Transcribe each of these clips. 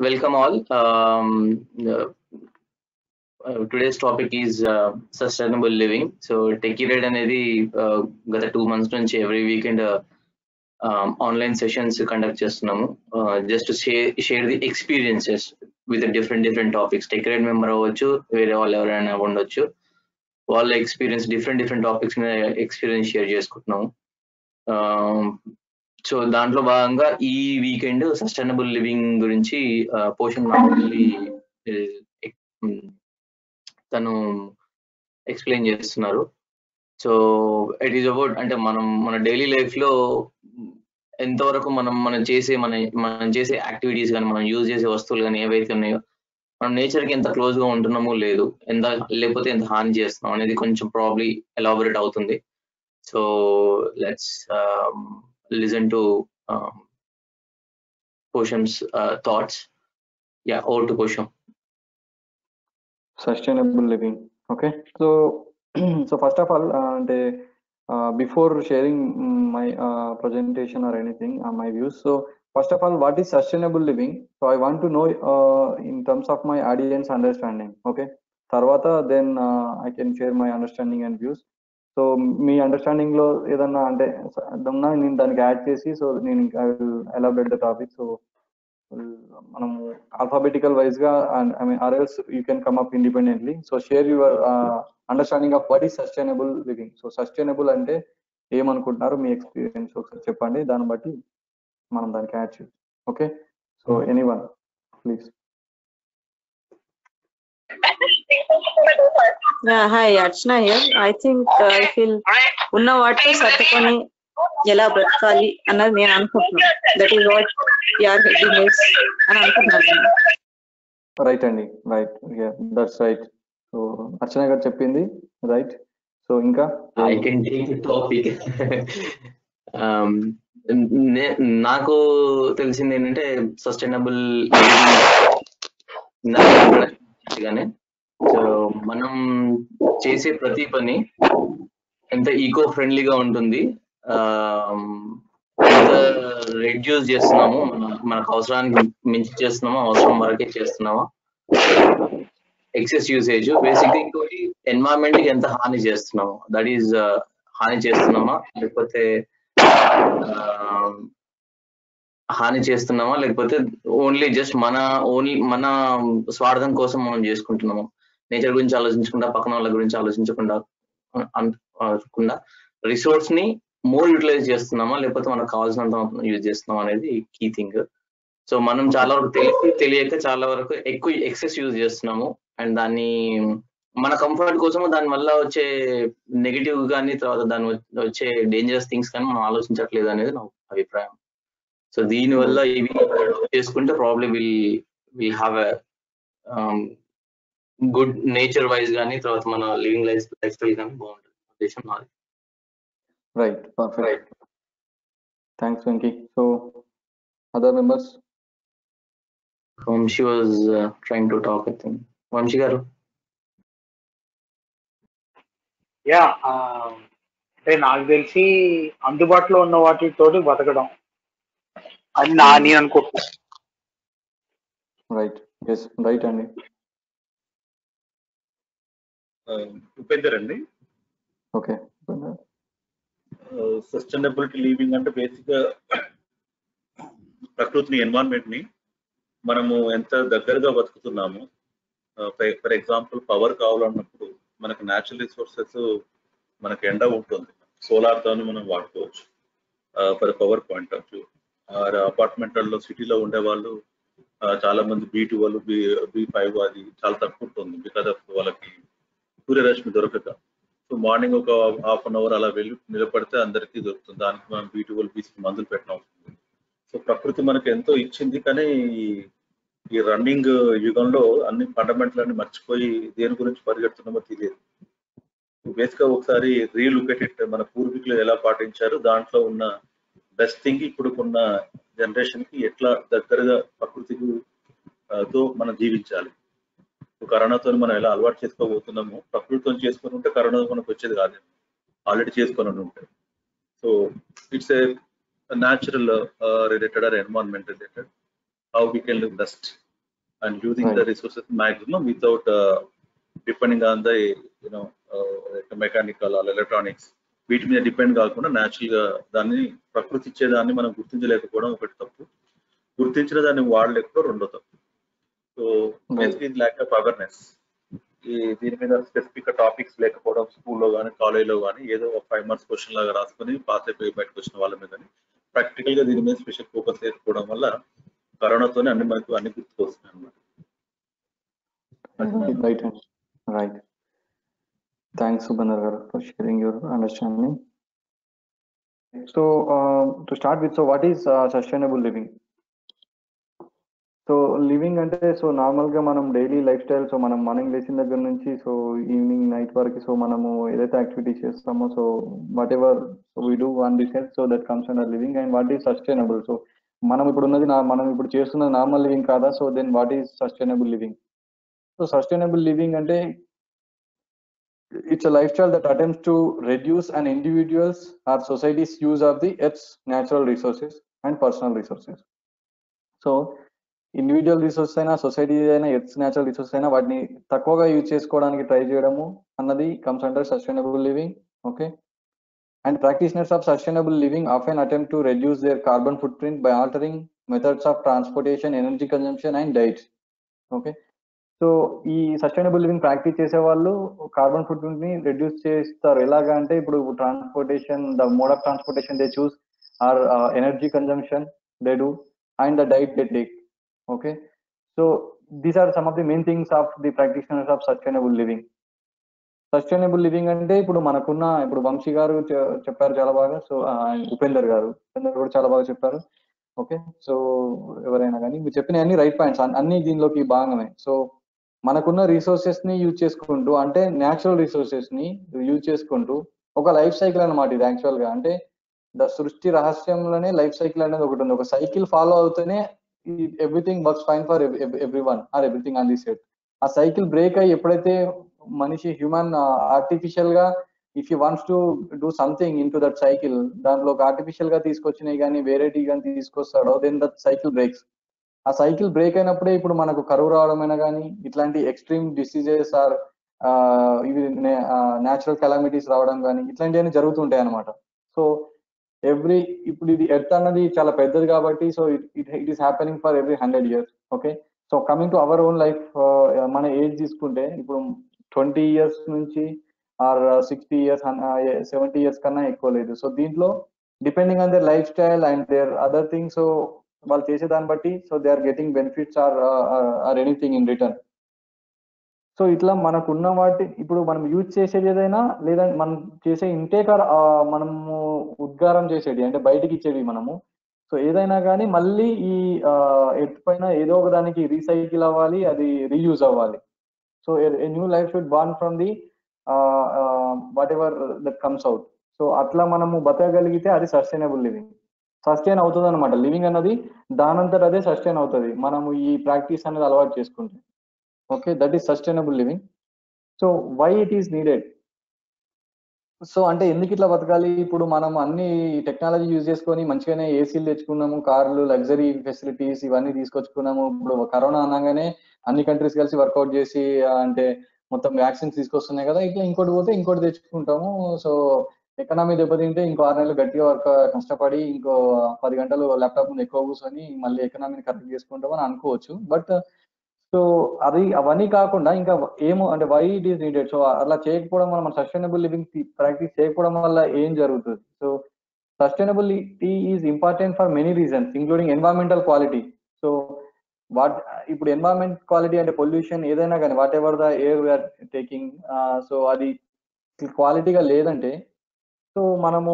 welcome all. Um, uh, uh, today's topic is uh, sustainable living. So టెక్యూరేట్ అనేది uh, గత two months నుంచి every weekend online sessions conduct చేస్తున్నాము just share the experiences with different different topics టెక్యూరేట్ member అవ్వచ్చు వేరే వాళ్ళు ఎవరైనా ఉండొచ్చు వాళ్ళ ఎక్స్పీరియన్స్ డిఫరెంట్ డిఫరెంట్ టాపిక్స్ మీద ఎక్స్పీరియన్స్ షేర్ చేసుకుంటున్నాము సో దాంట్లో భాగంగా ఈ వీకెండ్ సస్టైనబుల్ లివింగ్ గురించి పోషన్ నాగల్లి తను ఎక్స్ప్లెయిన్ చేస్తున్నారు సో ఇట్ ఈస్ అబౌట్ అంటే మనం మన డైలీ లైఫ్ లో ఎంతవరకు మనం మనం చేసే మన మనం చేసే యాక్టివిటీస్ కానీ మనం యూజ్ చేసే వస్తువులు కానీ ఏవైతే ఉన్నాయో మనం నేచర్ కి ఎంత క్లోజ్ గా ఉంటున్నామో లేదు ఎంత లేకపోతే ఎంత హాని చేస్తున్నాం అనేది కొంచెం ప్రాబ్లీ ఎలాబొరేట్ అవుతుంది so let's listen to um, Posham's uh, thoughts. Yeah, over to Posham. sustainable living okay so so first of all uh, the uh, before sharing mm, my uh, presentation or anything uh, my views so first of all what is sustainable living so i want to know uh, in terms of my audience understanding okay తర్వాత then I can share my understanding and views so మీ understanding లో ఏదన్నా అంటే ఉన్నా నేను దానికి add చేసి so నేను ఎలాబరేట్ ద టాపిక్ సో మనము ఆల్ఫాబెటికల్ వైజ్ గా I mean or else you can come up independently so share your understanding of what is sustainable living so sustainable అంటే ఏమనుకుంటున్నారు మీ ఎక్స్పీరియన్స్ ఒకసారి చెప్పండి దాన్ని బట్టి మనం దానికి యాడ్ చేయాలి okay so anyone please Yeah, hi, Archana here. I think uh, I feel ఉన్న వాటితో సర్దుకొని ఎలా బ్రతకాలి అన్నది నేను అనుకుంటున్నాను that is what your heading is అని అనుకుంటున్నాను రైట్ అండి right that's right so Archana garu చెప్పింది రైట్ సో ఇంకా I can take the topic. um, నే- నాకు తెలిసింది ఏంటంటే సస్టైనబుల్ గానే సో మనం చేసే ప్రతి పని ఎంత ఈకో ఫ్రెండ్లీగా ఉంటుంది um, ఎంత రెడ్యూస్ చేస్తున్నాము మన మనకు అవసరానికి మించి చేస్తున్నామా అవసరం వరకే చేస్తున్నామా ఎక్సెస్ యూసేజ్ బేసిక్గా ఇంకోటి ఎన్వైరన్మెంట్ కి ఎంత హాని చేస్తున్నాము దట్ ఈస్ హాని చేస్తున్నామా లేకపోతే ఆ, హాని చేస్తున్నామా లేకపోతే ఓన్లీ జస్ట్ మన ఓన్లీ మన స్వార్థం కోసం మనం చేసుకుంటున్నాము నేచర్ గురించి ఆలోచించకుండా పక్కన వాళ్ళ గురించి ఆలోచించకుండా అన్- అనుకుండా రిసోర్స్ ని మోర్ యూటిలైజ్ చేస్తున్నామా లేకపోతే మనకు కావాల్సినంత యూజ్ చేస్తున్నామా అనేది కీ థింగ్ సో మనం చాలా వరకు తెలిసి తెలియక చాలా వరకు ఎక్కువ ఎక్సెస్ యూజ్ చేస్తున్నాము అండ్ దాన్ని మన కంఫర్ట్ కోసము దాని వల్ల వచ్చే నెగిటివ్ కానీ తర్వాత దాని వ- వచ్చే డేంజరస్ థింగ్స్ కానీ మనం ఆలోచించట్లేదు అనేది నా అభిప్రాయం సో దీని వల్ల ఇవి చేసుకుంటే probably will will have a good nature wise కానీ తర్వాత మన లివింగ్ లైఫ్ లైఫ్ స్టైల్ కానీ బాగుంటుంది ఉద్దేశం నాది right perfect thanks Venky so other members Vamshi was trying to talk I think Vamshi garu yeah ఆ, అంటే నాకు తెలిసి అందుబాటులో ఉన్న వాటితోటి బతకడం అది నా నేను అనుకుంటున్నాను రైట్ ఎస్ రైట్ అండి ఉపేందర్ అండి ఓకే సస్టైనబిలిటీ లివింగ్ అంటే బేసిక్ గా ప్రకృతిని ఎన్వైరన్మెంట్ ని మనము ఎంత దగ్గరగా బతుకుతున్నాము ఫర్ ఎగ్జాంపుల్ పవర్ కావాలన్నప్పుడు మనకు న్యాచురల్ రిసోర్సెస్ మనకు ఎండ ఉంటుంది సోలార్ తో మనం వాడుకోవచ్చు for power point of view అపార్ట్మెంట్లలో సిటీలో ఉండే వాళ్ళు ఆ, చాలా మంది B twelve B B five అది చాలా తక్కువ ఉంటుంది బికాస్ ఆఫ్ వాళ్ళకి సూర్యరశ్మి దొరకక సో మార్నింగ్ ఒక హాఫ్ అన్ అవర్ అలా వెళ్ళి నిలబడితే అందరికీ దొరుకుతుంది దానికి మనం బీ ట్వెల్వ్ బీసీ మందులు పెట్టిన అవసరం లేదు. సో ప్రకృతి మనకు ఎంతో ఇచ్చింది కానీ ఈ- ఈ రన్నింగ్ యుగంలో అన్ని ఫండమెంటల్ అన్ని మర్చిపోయి దేని గురించి పరిగెడుతున్నామో తెలియదు బేసిక్ గా ఒకసారి రీలుకెట్ మన పూర్వీకులు ఎలా పాటించారు దాంట్లో ఉన్న బెస్ట్ థింగ్ ఇప్పుడు ఉన్న జనరేషన్ కి ఎట్లా దగ్గరగా ప్రకృతికి ఆ, తో మనం జీవించాలి ఇప్పుడు కరోనాతో మనం ఎలా అలవాటు చేసుకోబోతున్నామో ప్రకృతితో చేసుకొని ఉంటే కరోనా మనకు వచ్చేది కాదు ఆల్రెడీ చేసుకొని ఉంటే so it's a natural related or environment related how we can live best and using the Right. resources maximum without uh, depending on the you know uh, mechanical or electronics వీటి మీద depend కాకుండా natural గా దాన్ని ప్రకృతి ఇచ్చేదాన్ని మనం గుర్తించలేకపోవడం ఒకటి తప్పు గుర్తించిన దాన్ని వాడలేకపోవడం రెండో తప్పు so basic lack of awareness ఈ దీని మీద స్పెసిఫిక్ టాపిక్స్ లేకపోవడం స్కూల్లో కానీ కాలేజీలో కానీ ఏదో ఒక ఫైవ్ మార్క్స్ క్వశ్చన్ లాగా రాసుకొని పాస్ అయిపోయి బయటకు వచ్చిన వాళ్ళ మీద ప్రాక్టికల్ గా దీని మీద స్పెషల్ ఫోకస్ లేకపోవడం వల్ల కరోనాతోనే అన్ని మనకు అన్ని గుర్తుకొస్తున్నాయి అన్నమాట Right. Right. Thanks, Subhanar garu, for sharing your understanding. So, uh, to start with, so what is uh, sustainable living? So living అంటే సో నార్మల్ గా మనం డైలీ లైఫ్ స్టైల్ సో మనం మార్నింగ్ లేచిన దగ్గర నుంచి సో ఈవినింగ్ నైట్ వరకు so మనము ఏదైతే యాక్టివిటీస్ చేస్తామో so whatever we do one this so that comes under living and what is sustainable so మనం ఇప్పుడు ఉన్నది నా- మనం ఇప్పుడు చేస్తున్నది నార్మల్ లివింగ్ కాదా so then what is sustainable living so sustainable living అంటే it's a lifestyle that attempts to reduce an individual's or society's use of the earth's natural resources and personal resources. So individual resources అయినా society అయినా earth natural resources అయినా వాటిని తక్కువగా use చేసుకోవడానికి try చేయడము అన్నది comes under sustainable living okay and practitioners of sustainable living often attempt to reduce their carbon footprint by altering methods of transportation energy consumption and diets okay so ఈ sustainable living practice చేసే వాళ్ళు carbon footprint ని reduce చేస్తారు ఎలాగా అంటే ఇప్పుడు transportation the mode of transportation they choose or energy consumption they do and the diet they take okay so these are some of the main things of the practitioners of sustainable living sustainable living అంటే ఇప్పుడు మనకున్న ఇప్పుడు వంశీ గారు చె- చెప్పారు చాలా బాగా so Upender గారు ఉపేందర్ కూడా చాలా బాగా చెప్పారు ఓకే సో ఎవరైనా కానీ మీరు చెప్పిన అన్ని రైట్ పాయింట్స్ అన్ని దీనిలోకి భాగమే సో మనకున్న రిసోర్సెస్ ని యూజ్ చేసుకుంటూ అంటే న్యాచురల్ రిసోర్సెస్ ని యూజ్ చేసుకుంటూ ఒక లైఫ్ సైకిల్ అన్నమాట ఇది యాక్చువల్ గా అంటే ద సృష్టి రహస్యంలోనే లైఫ్ సైకిల్ అనేది ఒకటి ఉంది ఒక సైకిల్ ఫాలో అవుతూనే everything works fine for everyone or everything on the set ఆ సైకిల్ బ్రేక్ అయ్యి ఎప్పుడైతే మనిషి హ్యూమన్ ఆర్టిఫిషియల్ గా if you wants to do something into that cycle దాంట్లో ఒక ఆర్టిఫిషియల్ గా తీసుకొచ్చినాయి కానీ వేరేటి కానీ తీసుకొస్తాడో దెన్ దట్ సైకిల్ బ్రేక్స్ ఆ సైకిల్ బ్రేక్ అయినప్పుడే ఇప్పుడు మనకు కరువు రావడమైనా కానీ ఇట్లాంటి ఎక్స్ట్రీమ్ డిసీజెస్ ఆర్ ఇవి న్యాచురల్ కెలామిటీస్ రావడం కానీ ఇట్లాంటివన్నీ జరుగుతుంటాయి అనమాట సో ఎవ్రీ ఇప్పుడు ఇది ఎర్త్ అన్నది చాలా పెద్దది కాబట్టి so it it is happening for every hundred years okay so coming to our own life మన ఏజ్ తీసుకుంటే ఇప్పుడు ట్వంటీ ఇయర్స్ నుంచి or sixty years seventy years కన్నా ఎక్కువ లేదు సో దీంట్లో depending on their life style and their other things so వాళ్ళు చేసే దాన్ని బట్టి so they are getting benefits or or anything in return so ఇట్లా మనకున్న వాటి ఇప్పుడు మనం యూజ్ చేసేది ఏదైనా లేదా మనం చేసే ఇంటేక్ ఆర్ మనము ఉద్గారం చేసేది అంటే బయటికి ఇచ్చేది మనము సో ఏదైనా కానీ మళ్ళీ ఈ ఎర్త్ పైన ఏదో ఒక దానికి రీసైకిల్ అవ్వాలి అది రీయూజ్ అవ్వాలి so a new life should born from the whatever that comes out so అట్లా మనము బతకగలిగితే అది సస్టైనబుల్ లివింగ్ సస్టైన్ అవుతుంది అనమాట లివింగ్ అన్నది దానంతట అదే సస్టైన్ అవుతుంది మనము ఈ ప్రాక్టీస్ అనేది అలవాటు చేసుకుంటే okay that is sustainable living so why it is needed so అంటే ఎందుకు ఇట్లా బతకాలి ఇప్పుడు మనం అన్ని టెక్నాలజీ యూజ్ చేసుకొని మంచిగానే ఏసీలు తెచ్చుకున్నాము కార్లు లగ్జరీ ఫెసిలిటీస్ ఇవన్నీ తీసుకొచ్చుకున్నాము ఇప్పుడు కరోనా అనగానే అన్ని కంట్రీస్ కలిసి వర్కౌట్ చేసి అంటే మొత్తం వ్యాక్సిన్స్ తీసుకొస్తున్నాయి కదా ఇట్లా ఇంకోటి పోతే ఇంకోటి తెచ్చుకుంటాము సో ఎకనామీ దెబ్బతింటే ఇంకో ఆరు నెలలు గట్టిగా వర్క్ కష్టపడి ఇంకో పది గంటలు ల్యాప్టాప్ ముందు ఎక్కువ కూర్చొని మళ్ళీ ఎకనామీని కరెక్ట్ చేసుకుంటామని అనుకోవచ్చు బట్ సో అది అవన్నీ కాకుండా ఇంకా ఏమో అంటే why it is needed so అలా చేయకపోవడం వల్ల మన సస్టైనబుల్ లివింగ్ ప్రాక్టీస్ చేయకపోవడం వల్ల ఏం జరుగుతుంది so sustainability is important for many reasons including environmental quality so what ఇప్పుడు ఎన్వైరన్మెంట్ క్వాలిటీ అంటే పొల్యూషన్ ఏదైనా కానీ whatever the air we're taking so అది క్వాలిటీగా లేదంటే సో మనము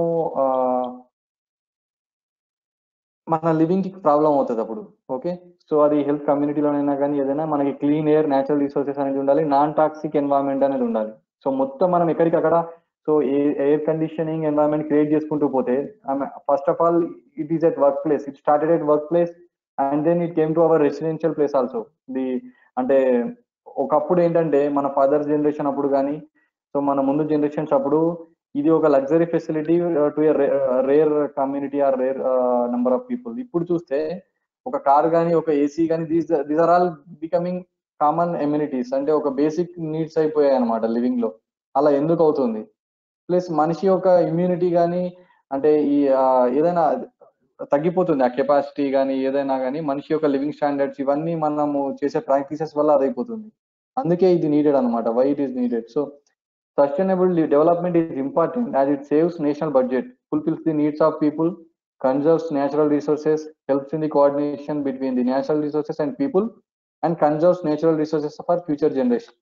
మన లివింగ్ కి ప్రాబ్లం అవుతుంది అప్పుడు ఓకే సో అది హెల్త్ కమ్యూనిటీలోనైనా కానీ ఏదైనా మనకి క్లీన్ ఎయిర్ న్యాచురల్ రిసోర్సెస్ అనేది ఉండాలి నాన్ టాక్సిక్ ఎన్వైరన్మెంట్ అనేది ఉండాలి సో మొత్తం మనం ఎక్కడికక్కడ so air conditioning environment create చేసుకుంటూ పోతే first of all it is at workplace it started at workplace and then it came to our residential place also the అంటే ఒకప్పుడు ఏంటంటే మన ఫాదర్ జనరేషన్ అప్పుడు కానీ సో మన ముందు జనరేషన్స్ అప్పుడు ఇది ఒక luxury facility to rare community or rare number of people ఇప్పుడు చూస్తే ఒక కార్ కానీ ఒక ఏసీ కానీ these these are all becoming common amenities అంటే ఒక బేసిక్ నీడ్స్ అయిపోయాయి అనమాట లివింగ్ లో అలా ఎందుకు అవుతుంది ప్లస్ మనిషి యొక్క ఇమ్యూనిటీ కానీ అంటే ఈ ఆ, ఏదైనా తగ్గిపోతుంది ఆ కెపాసిటీ కానీ ఏదైనా కానీ మనిషి యొక్క లివింగ్ స్టాండర్డ్స్ ఇవన్నీ మనము చేసే ప్రాక్టీసెస్ వల్ల అదైపోతుంది అందుకే ఇది నీడెడ్ అనమాట why it is needed so sustainable development is important as it saves national budget fulfils the needs of people conserves natural resources, helps in the coordination between the natural resources and people, and conserves natural resources for future generation.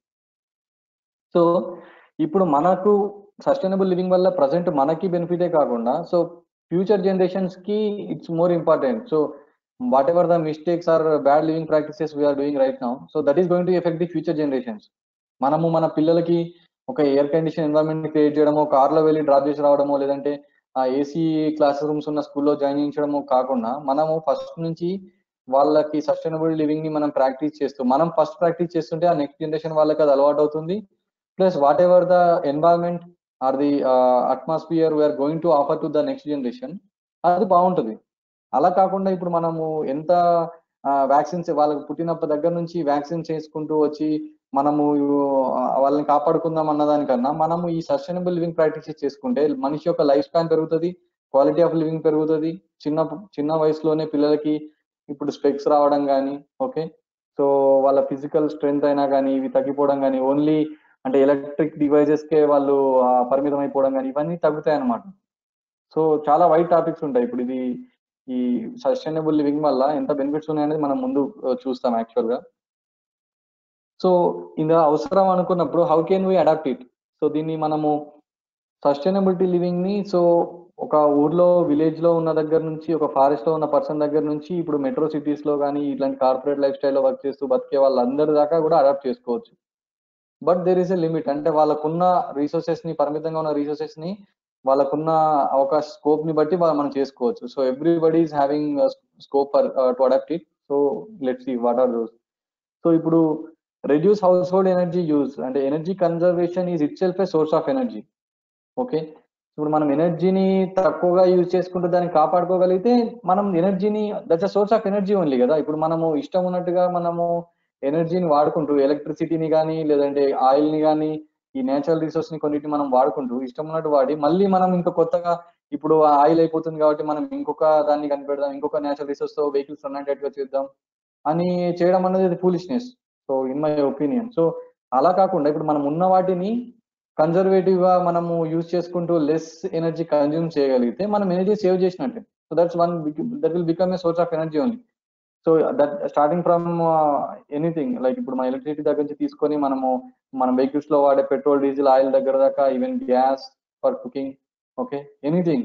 So ఇప్పుడు మనకు సస్టైనబుల్ లివింగ్ వల్ల present మనకి బెనిఫిటే కాకుండా so future generations కి it's more important so whatever the mistakes or bad living practices we're doing right now so that is going to effect the future generations మనము మన పిల్లలకి ఒక ఎయిర్ కండిషన్ ఎన్వైరన్మెంట్ క్రియేట్ చేయడమో కార్లో వెళ్ళి drop చేసి రావడమో లేదంటే ఆ ఏసీ క్లాస్ రూమ్స్ ఉన్న స్కూల్లో జాయిన్ చేయించడము కాకుండా మనము ఫస్ట్ నుంచి వాళ్ళకి సస్టైనబుల్ లివింగ్ ని మనం ప్రాక్టీస్ చేస్తూ మనం ఫస్ట్ ప్రాక్టీస్ చేస్తుంటే ఆ నెక్స్ట్ జనరేషన్ వాళ్ళకి అది అలవాటు అవుతుంది plus whatever the environment or the atmosphere we're going to offer to the next generation అది బాగుంటుంది అలా కాకుండా ఇప్పుడు మనము ఎంత వ్యాక్సిన్స్ వాళ్ళకి పుట్టినప్పటి దగ్గర నుంచి వ్యాక్సిన్స్ చేసుకుంటూ వచ్చి మనము ఆ, వాళ్ళని కాపాడుకుందాం అన్నదానికన్నా మనము ఈ సస్టైనబుల్ లివింగ్ ప్రాక్టీసెస్ చేసుకుంటే మనిషి యొక్క లైఫ్ స్పాన్ పెరుగుతుంది క్వాలిటీ ఆఫ్ లివింగ్ పెరుగుతుంది చిన్న చిన్న వయసులోనే పిల్లలకి ఇప్పుడు స్పెక్స్ రావడం కానీ ఓకే సో వాళ్ళ ఫిజికల్ స్ట్రెంగ్త్ అయినా కానీ ఇవి తగ్గిపోవడం కానీ ఓన్లీ అంటే ఎలక్ట్రిక్ డివైజెస్ కే వాళ్ళు ఆ, పరిమితం అయిపోవడం కానీ ఇవన్నీ తగ్గుతాయి అన్నమాట సో చాలా వైడ్ టాపిక్స్ ఉంటాయి ఇప్పుడు ఇది ఈ సస్టైనబుల్ లివింగ్ వల్ల ఎంత బెనిఫిట్స్ ఉన్నాయనేది మనం ముందు ఆ, చూస్తాం యాక్చువల్ గా సో ఇందులో అవసరం అనుకున్నప్పుడు how can we adapt it so దీన్ని మనము సస్టైనబిలిటీ లివింగ్ ని సో ఒక ఊర్లో విలేజ్ లో ఉన్న దగ్గర నుంచి ఒక ఫారెస్ట్ లో ఉన్న పర్సన్ దగ్గర నుంచి ఇప్పుడు మెట్రో సిటీస్ లో కానీ ఇట్లాంటి కార్పొరేట్ లైఫ్ స్టైల్లో వర్క్ చేస్తూ బతికే వాళ్ళందరి దాకా కూడా అడాప్ట్ చేసుకోవచ్చు but there is a limit అంటే వాళ్ళకున్న రీసోర్సెస్ ని పరిమితంగా ఉన్న రీసోర్సెస్ ని వాళ్ళకున్న అవకాశ స్కోప్ ని బట్టి వాళ్ళు మనం చేసుకోవచ్చు so everybody is having scope for to adapt it so let see what are those so ఇప్పుడు reduce household energy use అంటే energy conservation is itself a source of energy okay ఇప్పుడు మనం ఎనర్జీని తక్కువగా use చేసుకుంటూ దాన్ని కాపాడుకోగలిగితే మనం ఎనర్జీని that's a source of energy only కదా ఇప్పుడు మనము ఇష్టం ఉన్నట్టుగా మనము ఎనర్జీని వాడుకుంటూ ఎలక్ట్రిసిటీని కానీ లేదంటే ఆయిల్ ని కానీ ఈ నేచురల్ రిసోర్స్ ని కొన్నిటిని మనం వాడుకుంటూ ఇష్టం ఉన్నట్టు వాడి మళ్ళీ మనం ఇంకా కొత్తగా ఇప్పుడు ఆయిల్ అయిపోతుంది కాబట్టి మనం ఇంకొక దాన్ని కనిపెడదాం ఇంకొక నేచురల్ రిసోర్స్ తో వెహికల్స్ రన్ అయ్యేట్టుగా చేద్దాం అని చేయడం అనేది foolishness so in my opinion so అలా కాకుండా ఇప్పుడు మనం ఉన్న వాటిని కన్జర్వేటివ్ గా మనము యూజ్ చేసుకుంటూ లెస్ ఎనర్జీ కన్జ్యూమ్ చేయగలిగితే మనం ఎనర్జీ సేవ్ చేసినట్టే so that's one that will become a source of energy only so that starting from anything like ఇప్పుడు మన ఎలక్ట్రిసిటీ దగ్గర నుంచి తీసుకొని మనము మన వెహికల్స్ లో వాడే పెట్రోల్ డీజిల్ ఆయిల్ దగ్గర దాకా even gas for cooking okay anything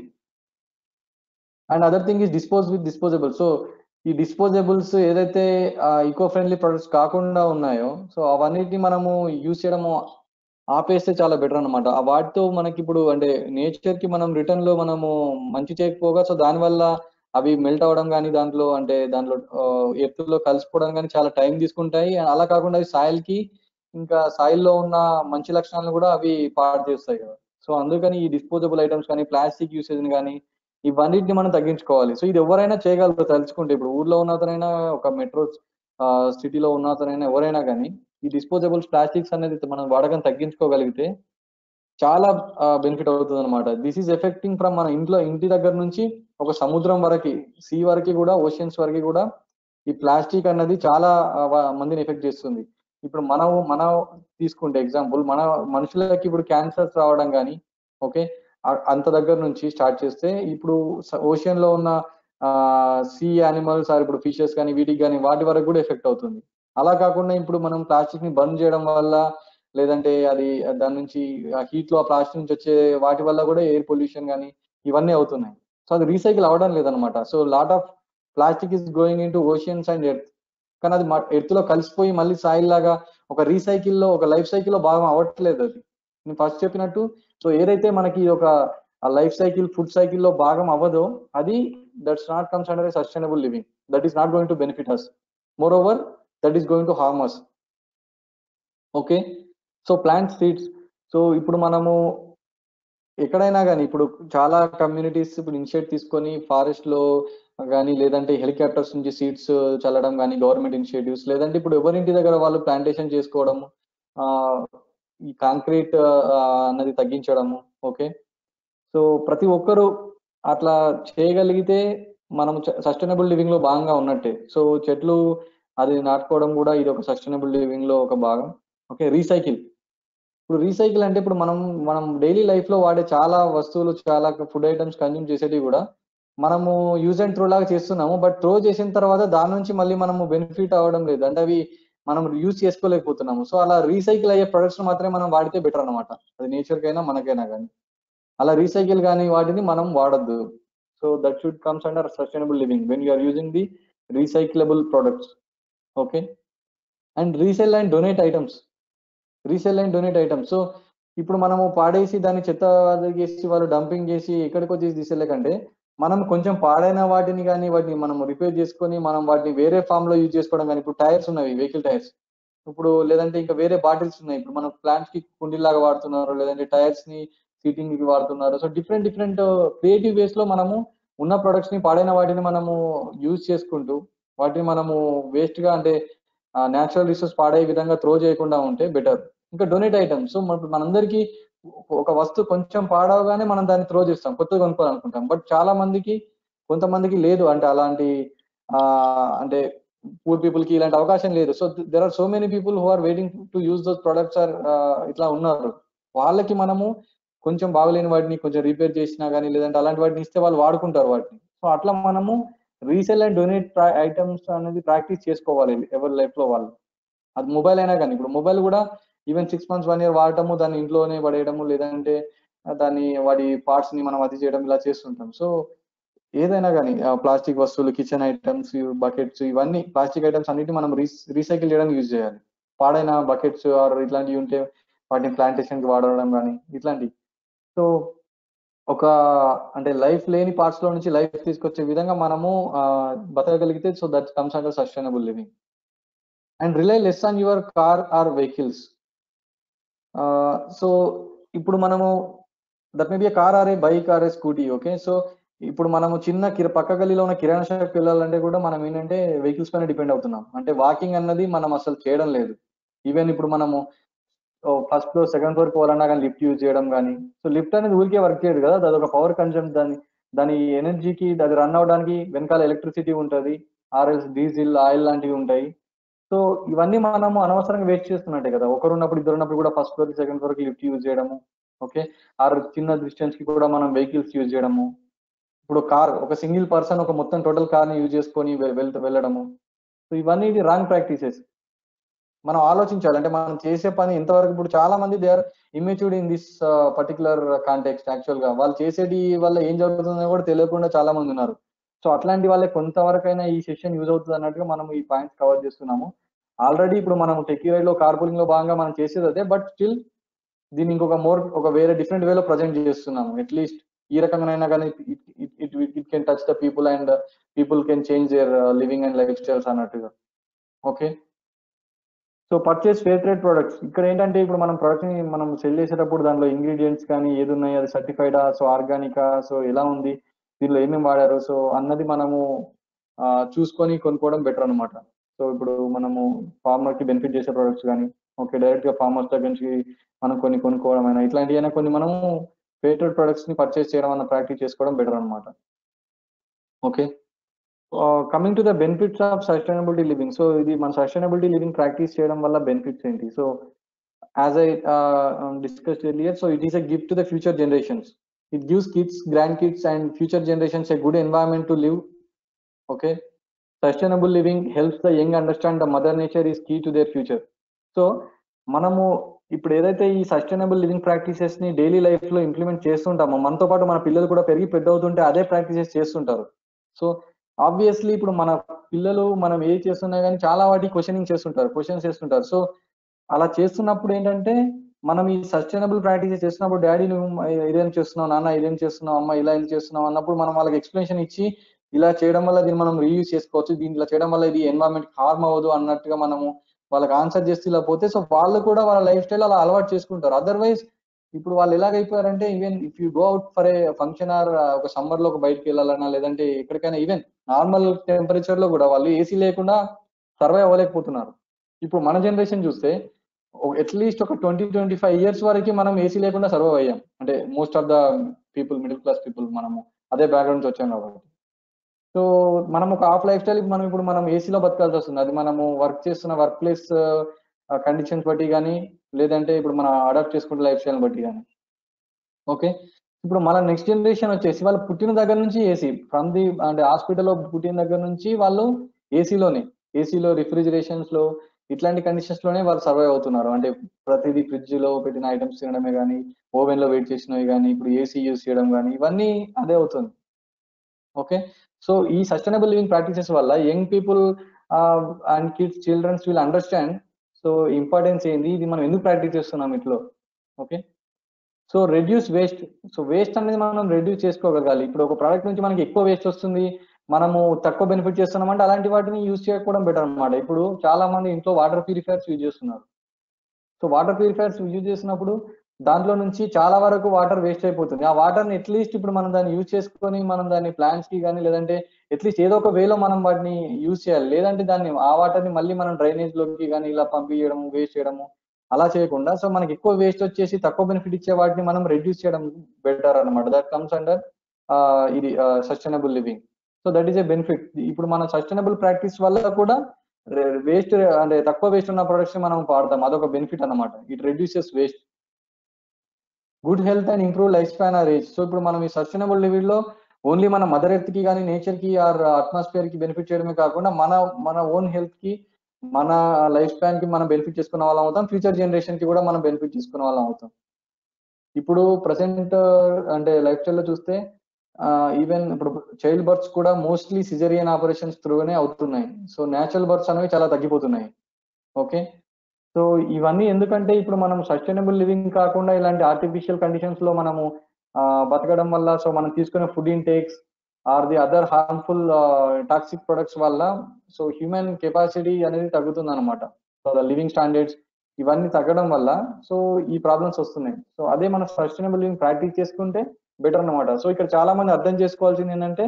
and other thing is dispose with disposable so ఈ డిస్పోజబుల్స్ ఏదైతే ఈకో ఫ్రెండ్లీ ప్రొడక్ట్స్ కాకుండా ఉన్నాయో సో అవన్నిటిని మనము యూజ్ చేయడము ఆపేస్తే చాలా బెటర్ అనమాట వాటితో మనకి ఇప్పుడు అంటే నేచర్ కి మనం రిటర్న్ లో మనము మంచి చేయకపోగా సో దానివల్ల అవి మెల్ట్ అవ్వడం కానీ దాంట్లో అంటే దాంట్లో ఎత్తులో కలిసిపోవడం కానీ చాలా టైం తీసుకుంటాయి And అలా కాకుండా అవి సాయిల్ కి ఇంకా సాయిల్ లో ఉన్న మంచి లక్షణాలను కూడా అవి పాడు చేస్తాయి కదా సో అందుకని ఈ డిస్పోజబుల్ ఐటమ్స్ కానీ ప్లాస్టిక్ యూసేజ్ కానీ ఇవన్నిటిని మనం తగ్గించుకోవాలి సో ఇది ఎవరైనా చేయగలరు తలుచుకుంటే ఇప్పుడు ఊర్లో ఉన్నతనైనా ఒక మెట్రో సిటీలో ఉన్నతనైనా ఎవరైనా కానీ ఈ డిస్పోజబుల్స్ ప్లాస్టిక్స్ అనేది మనం వాడకం తగ్గించుకోగలిగితే చాలా బెనిఫిట్ అవుతుంది అనమాట దిస్ ఈస్ ఎఫెక్టింగ్ ఫ్రమ్ మన ఇంట్లో ఇంటి దగ్గర నుంచి ఒక సముద్రం వరకు సీ వరకు కూడా ఓషన్స్ వరకు కూడా ఈ ప్లాస్టిక్ అన్నది చాలా ఆ, వ- మందిని ఎఫెక్ట్ చేస్తుంది ఇప్పుడు మనం మన తీసుకుంటే ఎగ్జాంపుల్ మన మనుషులకి ఇప్పుడు క్యాన్సర్స్ రావడం కానీ ఓకే అంత దగ్గర నుంచి స్టార్ట్ చేస్తే ఇప్పుడు ఓషియన్ లో ఉన్న సీ యానిమల్స్ ఆర్ ఇప్పుడు ఫిషెస్ కానీ వీటికి కానీ వాటి వరకు కూడా ఎఫెక్ట్ అవుతుంది అలా కాకుండా ఇప్పుడు మనం ప్లాస్టిక్ ని బర్న్ చేయడం వల్ల లేదంటే అది దాని నుంచి హీట్ లో ఆ ప్లాస్టిక్ నుంచి వచ్చే వాటి వల్ల కూడా ఎయిర్ పొల్యూషన్ కానీ ఇవన్నీ అవుతున్నాయి సో అది రీసైకిల్ అవ్వడం లేదనమాట so lot of plastic is going into oceans and earth కానీ అది ఎర్త్ లో కలిసిపోయి మళ్ళీ సాయిల్ లాగా ఒక రీసైకిల్ లో ఒక లైఫ్ సైకిల్ లో భాగం అవ్వట్లేదు అది నేను ఫస్ట్ చెప్పినట్టు సో ఏదైతే మనకి ఒక లైఫ్ సైకిల్ ఫుడ్ సైకిల్ లో భాగం అవ్వదో అది that's not comes under a sustainable living that is not going to benefit us moreover that is going to harm us okay so plant seeds so ఇప్పుడు మనము ఎక్కడైనా కానీ ఇప్పుడు చాలా కమ్యూనిటీస్ ఇప్పుడు ఇనిషియేట్ తీసుకొని ఫారెస్ట్ లో కానీ లేదంటే హెలికాప్టర్స్ నుంచి సీట్స్ చల్లడం కానీ గవర్నమెంట్ ఇనిషియేటివ్స్ లేదంటే ఇప్పుడు ఎవరింటి దగ్గర వాళ్ళు ప్లాంటేషన్ చేసుకోవడం ఆ, ఈ కాంక్రీట్ అన్నది తగ్గించడము ఓకే సో ప్రతి ఒక్కరు అట్లా చేయగలిగితే మనం సస్టైనబుల్ లివింగ్ లో భాగంగా ఉన్నట్టే సో చెట్లు అది నాటుకోవడం కూడా ఇది ఒక సస్టైనబుల్ లివింగ్ లో ఒక భాగం ఓకే రీసైకిల్ ఇప్పుడు రీసైకిల్ అంటే ఇప్పుడు మనం మనం డైలీ లైఫ్ లో వాడే చాలా వస్తువులు చాలా ఫుడ్ ఐటమ్స్ కన్జ్యూమ్ చేసేటివి కూడా మనము యూజ్ అండ్ త్రో లాగా చేస్తున్నాము బట్ త్రో చేసిన తర్వాత దాని నుంచి మళ్ళీ మనము బెనిఫిట్ అవ్వడం లేదు అంటే అవి మనం యూజ్ చేసుకోలేకపోతున్నాము సో అలా రీసైకిల్ అయ్యే ప్రొడక్ట్స్ మాత్రమే మనం వాడితే బెటర్ అనమాట అది నేచర్ కైనా మనకైనా కానీ అలా రీసైకిల్ కానీ వాటిని మనం వాడద్దు so that should comes under sustainable living when you're using the recyclable products okay and resell and donate items resell and donate items so ఇప్పుడు మనము పాడేసి దాన్ని చెత్త చేసి వాళ్ళు డంపింగ్ చేసి ఎక్కడికో చేసి తీసేలే కంటే మనం కొంచెం పాడైన వాటిని కానీ వాటిని మనం రిపేర్ చేసుకొని మనం వాటిని వేరే ఫామ్ లో యూజ్ చేసుకోవడం కానీ ఇప్పుడు టైర్స్ ఉన్నవి వెహికల్ టైర్స్ ఇప్పుడు లేదంటే ఇంకా వేరే బాటిల్స్ ఉన్నాయి ఇప్పుడు మనం ప్లాంట్స్ కి కుండీలాగా వాడుతున్నారు లేదంటే టైర్స్ ని సీటింగ్ కి వాడుతున్నారు so different different creative ways లో మనము ఉన్న ప్రొడక్ట్స్ ని పాడైన వాటిని మనము యూజ్ చేసుకుంటూ వాటిని మనము వేస్ట్ గా అంటే న్యాచురల్ రిసోర్స్ పాడే విధంగా త్రో చేయకుండా ఉంటే బెటర్ ఇంకా డొనేట్ ఐటమ్స్ సో మన మనందరికీ ఒక వస్తువు కొంచెం పాడవగానే మనం దాన్ని త్రో చేస్తాం కొత్తగా కొనుక్కోవాలనుకుంటాం బట్ చాలా మందికి కొంతమందికి లేదు అంటే అలాంటి ఆ అంటే పూర్ పీపుల్ కి ఇలాంటి అవకాశం లేదు so there are so many people who are waiting to use those products or ఇట్లా ఉన్నారు వాళ్ళకి మనము కొంచెం బాగలేని వాటిని కొంచెం రిపేర్ చేసినా కానీ లేదంటే అలాంటి వాటిని ఇస్తే వాళ్ళు వాడుకుంటారు వాటిని సో అట్లా మనము రీసెల్ అండ్ డొనేట్ ఐటమ్స్ అనేది ప్రాక్టీస్ చేసుకోవాలి ఎవరి లైఫ్ లో వాళ్ళు అది మొబైల్ అయినా కానీ ఇప్పుడు మొబైల్ కూడా even six months one year వాడటము దాన్ని ఇంట్లోనే పడేయడము లేదంటే దాన్ని వాడి పార్ట్స్ ని మనం అది చేయడం ఇలా చేస్తుంటాం సో ఏదైనా కానీ ప్లాస్టిక్ వస్తువులు కిచెన్ ఐటమ్స్ బకెట్స్ ఇవన్నీ ప్లాస్టిక్ ఐటమ్స్ అన్నిటి మనం రీసైకిల్ చేయడానికి యూజ్ చేయాలి పాడైన బకెట్స్ ఆర్ ఇట్లాంటివి ఉంటే వాటిని ప్లాంటేషన్ కి వాడడం కానీ ఇట్లాంటివి సో ఒక అంటే లైఫ్ లేని పార్ట్స్ లో నుంచి లైఫ్ తీసుకొచ్చే విధంగా మనము బతకగలిగితే so that comes under sustainable living and rely less on your car or vehicles so ఇప్పుడు మనము that may be car or a bike or a scooty okay so ఇప్పుడు మనము చిన్న కిర పక్క గల్లీలో ఉన్న కిరాణా షాప్కి వెళ్ళాలంటే కూడా మనం ఏంటంటే వెహికల్స్ పైన డిపెండ్ అవుతున్నాం అంటే వాకింగ్ అన్నది మనం అసలు చేయడం లేదు ఈవెన్ ఇప్పుడు మనము ఫస్ట్ ఫ్లోర్ సెకండ్ ఫ్లోర్ పోవాలన్నా కానీ లిఫ్ట్ యూజ్ చేయడం కానీ సో లిఫ్ట్ అనేది ఊరికే వర్క్ చేయదు కదా అది ఒక పవర్ కన్సమ్ దాని దాని ఎనర్జీకి అది రన్ అవడానికి వెనకాల ఎలక్ట్రిసిటీ ఉంటుంది ఆర్ఎల్స్ డీజిల్ ఆయిల్ లాంటివి ఉంటాయి సో ఇవన్నీ మనము అనవసరంగా వేస్ట్ చేస్తున్నట్టే కదా ఒకరు ఉన్నప్పుడు ఇద్దరు ఉన్నప్పుడు కూడా ఫస్ట్ ఫ్లోర్ సెకండ్ ఫ్లోర్ కి లిఫ్ట్ యూజ్ చేయడము ఓకే ఆర్ చిన్న డిస్టెన్స్ కి కూడా మనం వెహికల్స్ యూజ్ చేయడము ఇప్పుడు కార్ ఒక సింగిల్ పర్సన్ ఒక మొత్తం టోటల్ కార్ ని యూజ్ చేసుకొని వెళ్తూ వెళ్ళడము సో ఇవన్నీ ఇది రాంగ్ ప్రాక్టీసెస్ మనం ఆలోచించాలి అంటే మనం చేసే పని ఎంతవరకు ఇప్పుడు చాలా మంది they are immatured in this particular context actual గా వాళ్ళు చేసేది వల్ల ఏం జరుగుతుందో కూడా తెలియకుండా చాలా మంది ఉన్నారు సో అట్లాంటి వాళ్ళకి కొంతవరకైనా ఈ సెషన్ యూజ్ అవుతుంది అన్నట్టుగా మనం ఈ పాయింట్స్ కవర్ చేస్తున్నాము ఆల్రెడీ ఇప్పుడు మనం టెక్కి రైడ్ లో కార్పూలింగ్ లో భాగంగా మనం చేసేది అదే బట్ స్టిల్ దీన్ని ఇంకొక మోర్ ఒక వేరే డిఫరెంట్ వేలో ప్రజెంట్ చేస్తున్నాము అట్లీస్ట్ ఈ రకంగా కానీ it it can touch the people and people can change their living and lifestyles అన్నట్టుగా okay so purchase fair trade products ఇక్కడ ఏంటంటే ఇప్పుడు మనం ప్రొడక్ట్ ని మనం సెల్ చేసేటప్పుడు దానిలో ఇంగ్రీడియంట్స్ కానీ ఏది ఉన్నాయి అది సర్టిఫైడా సో ఆర్గానికా సో ఎలా ఉంది దీనిలో ఏమేమి వాడారు సో అన్నది మనము చూసుకొని కొనుక్కోవడం బెటర్ అనమాట సో ఇప్పుడు మనము ఫార్మర్ కి బెనిఫిట్ చేసే ప్రొడక్ట్స్ కానీ ఓకే డైరెక్ట్ గా ఫార్మర్స్ దగ్గర నుంచి మనం కొన్ని కొనుక్కోవడం అయినా ఇట్లాంటివి అయినా కొన్ని మనము ఫేర్ ట్రేడ్ ప్రొడక్ట్స్ ని పర్చేస్ చేయడం అన్న ప్రాక్టీస్ చేసుకోవడం బెటర్ అనమాట okay coming to the benefits of sustainability living so ఇది మన సస్టైనబిలిటీ లివింగ్ ప్రాక్టీస్ చేయడం వల్ల బెనిఫిట్స్ ఏంటి so as I discuss earlier so it is a gift to the future generations it gives kids grandkids and future generations a good environment to live okay sustainable living helps the young understand the mother nature is key to their future so మనము ఇప్పుడు ఏదైతే ఈ sustainable living practices ని daily life లో implement చేస్తుంటామో మనతో పాటు మన పిల్లలు కూడా పెరిగి పెద్ద అవుతుంటే అదే ప్రాక్టీసెస్ చేస్తుంటారు సో ఆబ్వియస్లీ ఇప్పుడు మన పిల్లలు మనం ఏది చేస్తున్నా కానీ చాలా వాటి క్వశ్చనింగ్ చేస్తుంటారు క్వశ్చన్స్ చేస్తుంటారు సో అలా చేస్తున్నప్పుడు ఏంటంటే మనం ఈ సస్టైనబుల్ ప్రాక్టీసెస్ చేస్తున్నప్పుడు డాడీ నువ్వు ఇదేం చేస్తున్నావు నాన్న ఇదేం చేస్తున్నావు అమ్మ ఇలా ఏం చేస్తున్నావు అన్నప్పుడు మనం వాళ్ళకి ఎక్స్ప్లెనేషన్ ఇచ్చి ఇలా చేయడం వల్ల దీన్ని మనం రీయూజ్ చేసుకోవచ్చు దీన్ని ఇలా చేయడం వల్ల ఇది ఎన్వైరన్మెంట్ హార్మ్ అవ్వదు అన్నట్టుగా మనము వాళ్ళకి ఆన్సర్ చేస్తే ఇలా పోతే సో వాళ్ళు కూడా వాళ్ళ లైఫ్ స్టైల్ అలా అలవాటు చేసుకుంటారు అదర్వైజ్ ఇప్పుడు వాళ్ళు ఎలాగైపోయారంటే even if you go out for a function or ఒక సమ్మర్ లో ఒక బయటకు వెళ్ళాలన్నా లేదంటే ఎక్కడికైనా ఈవెన్ నార్మల్ టెంపరేచర్ లో కూడా వాళ్ళు ఏసీ లేకుండా సర్వైవ్ అవ్వలేకపోతున్నారు ఇప్పుడు మన జనరేషన్ చూస్తే అట్లీస్ట్ ఒక ట్వంటీ ట్వంటీ ఫైవ్ ఇయర్స్ వరకు మనం ఏసీ లేకుండా సర్వైవ్ అయ్యాం అంటే most of the people middle class people మనము అదే బ్యాక్గ్రౌండ్ నుంచి వచ్చాం కాబట్టి సో మనం ఒక హాఫ్ లైఫ్ స్టైల్ మనం ఇప్పుడు మనం ఏసీలో బతకాల్సి వస్తుంది అది మనము వర్క్ చేస్తున్న వర్క్ ప్లేస్ కండిషన్స్ బట్టి కానీ లేదంటే ఇప్పుడు మనం అడాప్ట్ చేసుకుంటే లైఫ్ స్టైల్ బట్టి కానీ ఓకే ఇప్పుడు మన నెక్స్ట్ జనరేషన్ వచ్చేసి వాళ్ళు పుట్టిన దగ్గర నుంచి ఏసీ ఫ్రమ్ ది అంటే హాస్పిటల్లో పుట్టిన దగ్గర నుంచి వాళ్ళు ఏసీలోనే ఏసీలో రిఫ్రిజిరేషన్స్ లో ఇట్లాంటి కండిషన్స్ లోనే వాళ్ళు సర్వైవ్ అవుతున్నారు అంటే ప్రతిదీ ఫ్రిడ్జ్ లో పెట్టిన ఐటమ్స్ తినడమే కానీ ఓవెన్ లో వెయిట్ చేసినవి కానీ ఇప్పుడు ఏసీ యూస్ చేయడం కానీ ఇవన్నీ అదే అవుతుంది ఓకే సో ఈ సస్టైనబుల్ లివింగ్ ప్రాక్టీసెస్ వల్ల young people and kids childrens will understand so importance ఏంది ఇది మనం ఎందుకు ప్రాక్టీస్ చేస్తున్నాం ఇట్లో okay so reduce waste so waste అనేది మనం రెడ్యూస్ చేసుకోగలగాలి ఇప్పుడు ఒక ప్రోడక్ట్ నుంచి మనకి ఎక్కువ వేస్ట్ వస్తుంది మనము తక్కువ బెనిఫిట్ చేస్తున్నామంటే అలాంటి వాటిని యూజ్ చేయకపోవడం బెటర్ అన్నమాట ఇప్పుడు చాలా మంది ఇంట్లో వాటర్ ప్యూరిఫైర్స్ యూజ్ చేస్తున్నారు సో వాటర్ ప్యూరిఫైర్స్ యూజ్ చేసినప్పుడు దాంట్లో నుంచి చాలా వరకు వాటర్ వేస్ట్ అయిపోతుంది ఆ వాటర్ ని అట్లీస్ట్ ఇప్పుడు మనం దాన్ని యూజ్ చేసుకొని మనం దాన్ని ప్లాంట్స్ కి కానీ లేదంటే అట్లీస్ట్ ఏదో ఒక వేలో మనం వాటిని యూజ్ చేయాలి లేదంటే దాన్ని ఆ వాటర్ ని మళ్ళీ మనం డ్రైనేజ్ లోకి కానీ ఇలా పంపించడము వేస్ట్ చేయడము అలా చేయకుండా సో మనకి ఎక్కువ వేస్ట్ వచ్చేసి తక్కువ బెనిఫిట్ ఇచ్చే వాటిని మనం రెడ్యూస్ చేయడం బెటర్ అనమాట దట్ కమ్స్ అండర్ ఇది sustainable living so that is a benefit ఇప్పుడు మన సస్టైనబుల్ ప్రాక్టీస్ వల్ల కూడా వేస్ట్ అంటే తక్కువ వేస్ట్ ఉన్న ప్రొడక్ట్స్ మనం వాడతాం అదొక బెనిఫిట్ అన్నమాట it reduces waste good health and improve lifespan or age so ఇప్పుడు మనం ఈ సస్టైనబుల్ లివింగ్ లో ఓన్లీ మన మదర్ ఎర్త్ కి కానీ నేచర్ కి ఆర్ అట్మాస్ఫియర్ కి బెనిఫిట్ చేయడమే కాకుండా మన మన ఓన్ హెల్త్ కి మన లైఫ్ స్పాన్ కి మనం బెనిఫిట్ చేసుకున్న వాళ్ళం అవుతాం ఫ్యూచర్ జనరేషన్ కి కూడా మనం బెనిఫిట్ చేసుకున్న వాళ్ళం అవుతాం ఇప్పుడు ప్రజెంట్ అంటే లైఫ్ స్టైల్ లో చూస్తే ఈవెన్ ఇప్పుడు చైల్డ్ బర్త్స్ కూడా మోస్ట్లీ సిజరియన్ ఆపరేషన్స్ త్రూగానే అవుతున్నాయి సో న్యాచురల్ బర్త్స్ అనేవి చాలా తగ్గిపోతున్నాయి ఓకే సో ఇవన్నీ ఎందుకంటే ఇప్పుడు మనం సస్టైనబుల్ లివింగ్ కాకుండా ఇలాంటి ఆర్టిఫిషియల్ కండిషన్స్ లో మనము బతకడం వల్ల సో మనం తీసుకునే food intakes or the other harmful toxic products వల్ల సో హ్యూమన్ కెపాసిటీ అనేది తగ్గుతుంది అనమాట సో ద లివింగ్ స్టాండర్డ్స్ ఇవన్నీ తగ్గడం వల్ల సో ఈ ప్రాబ్లమ్స్ వస్తున్నాయి సో అదే మనం సస్టైనబుల్ లివింగ్ ప్రాక్టీస్ చేసుకుంటే బెటర్ అనమాట సో ఇక్కడ చాలా మంది అర్థం చేసుకోవాల్సింది ఏంటంటే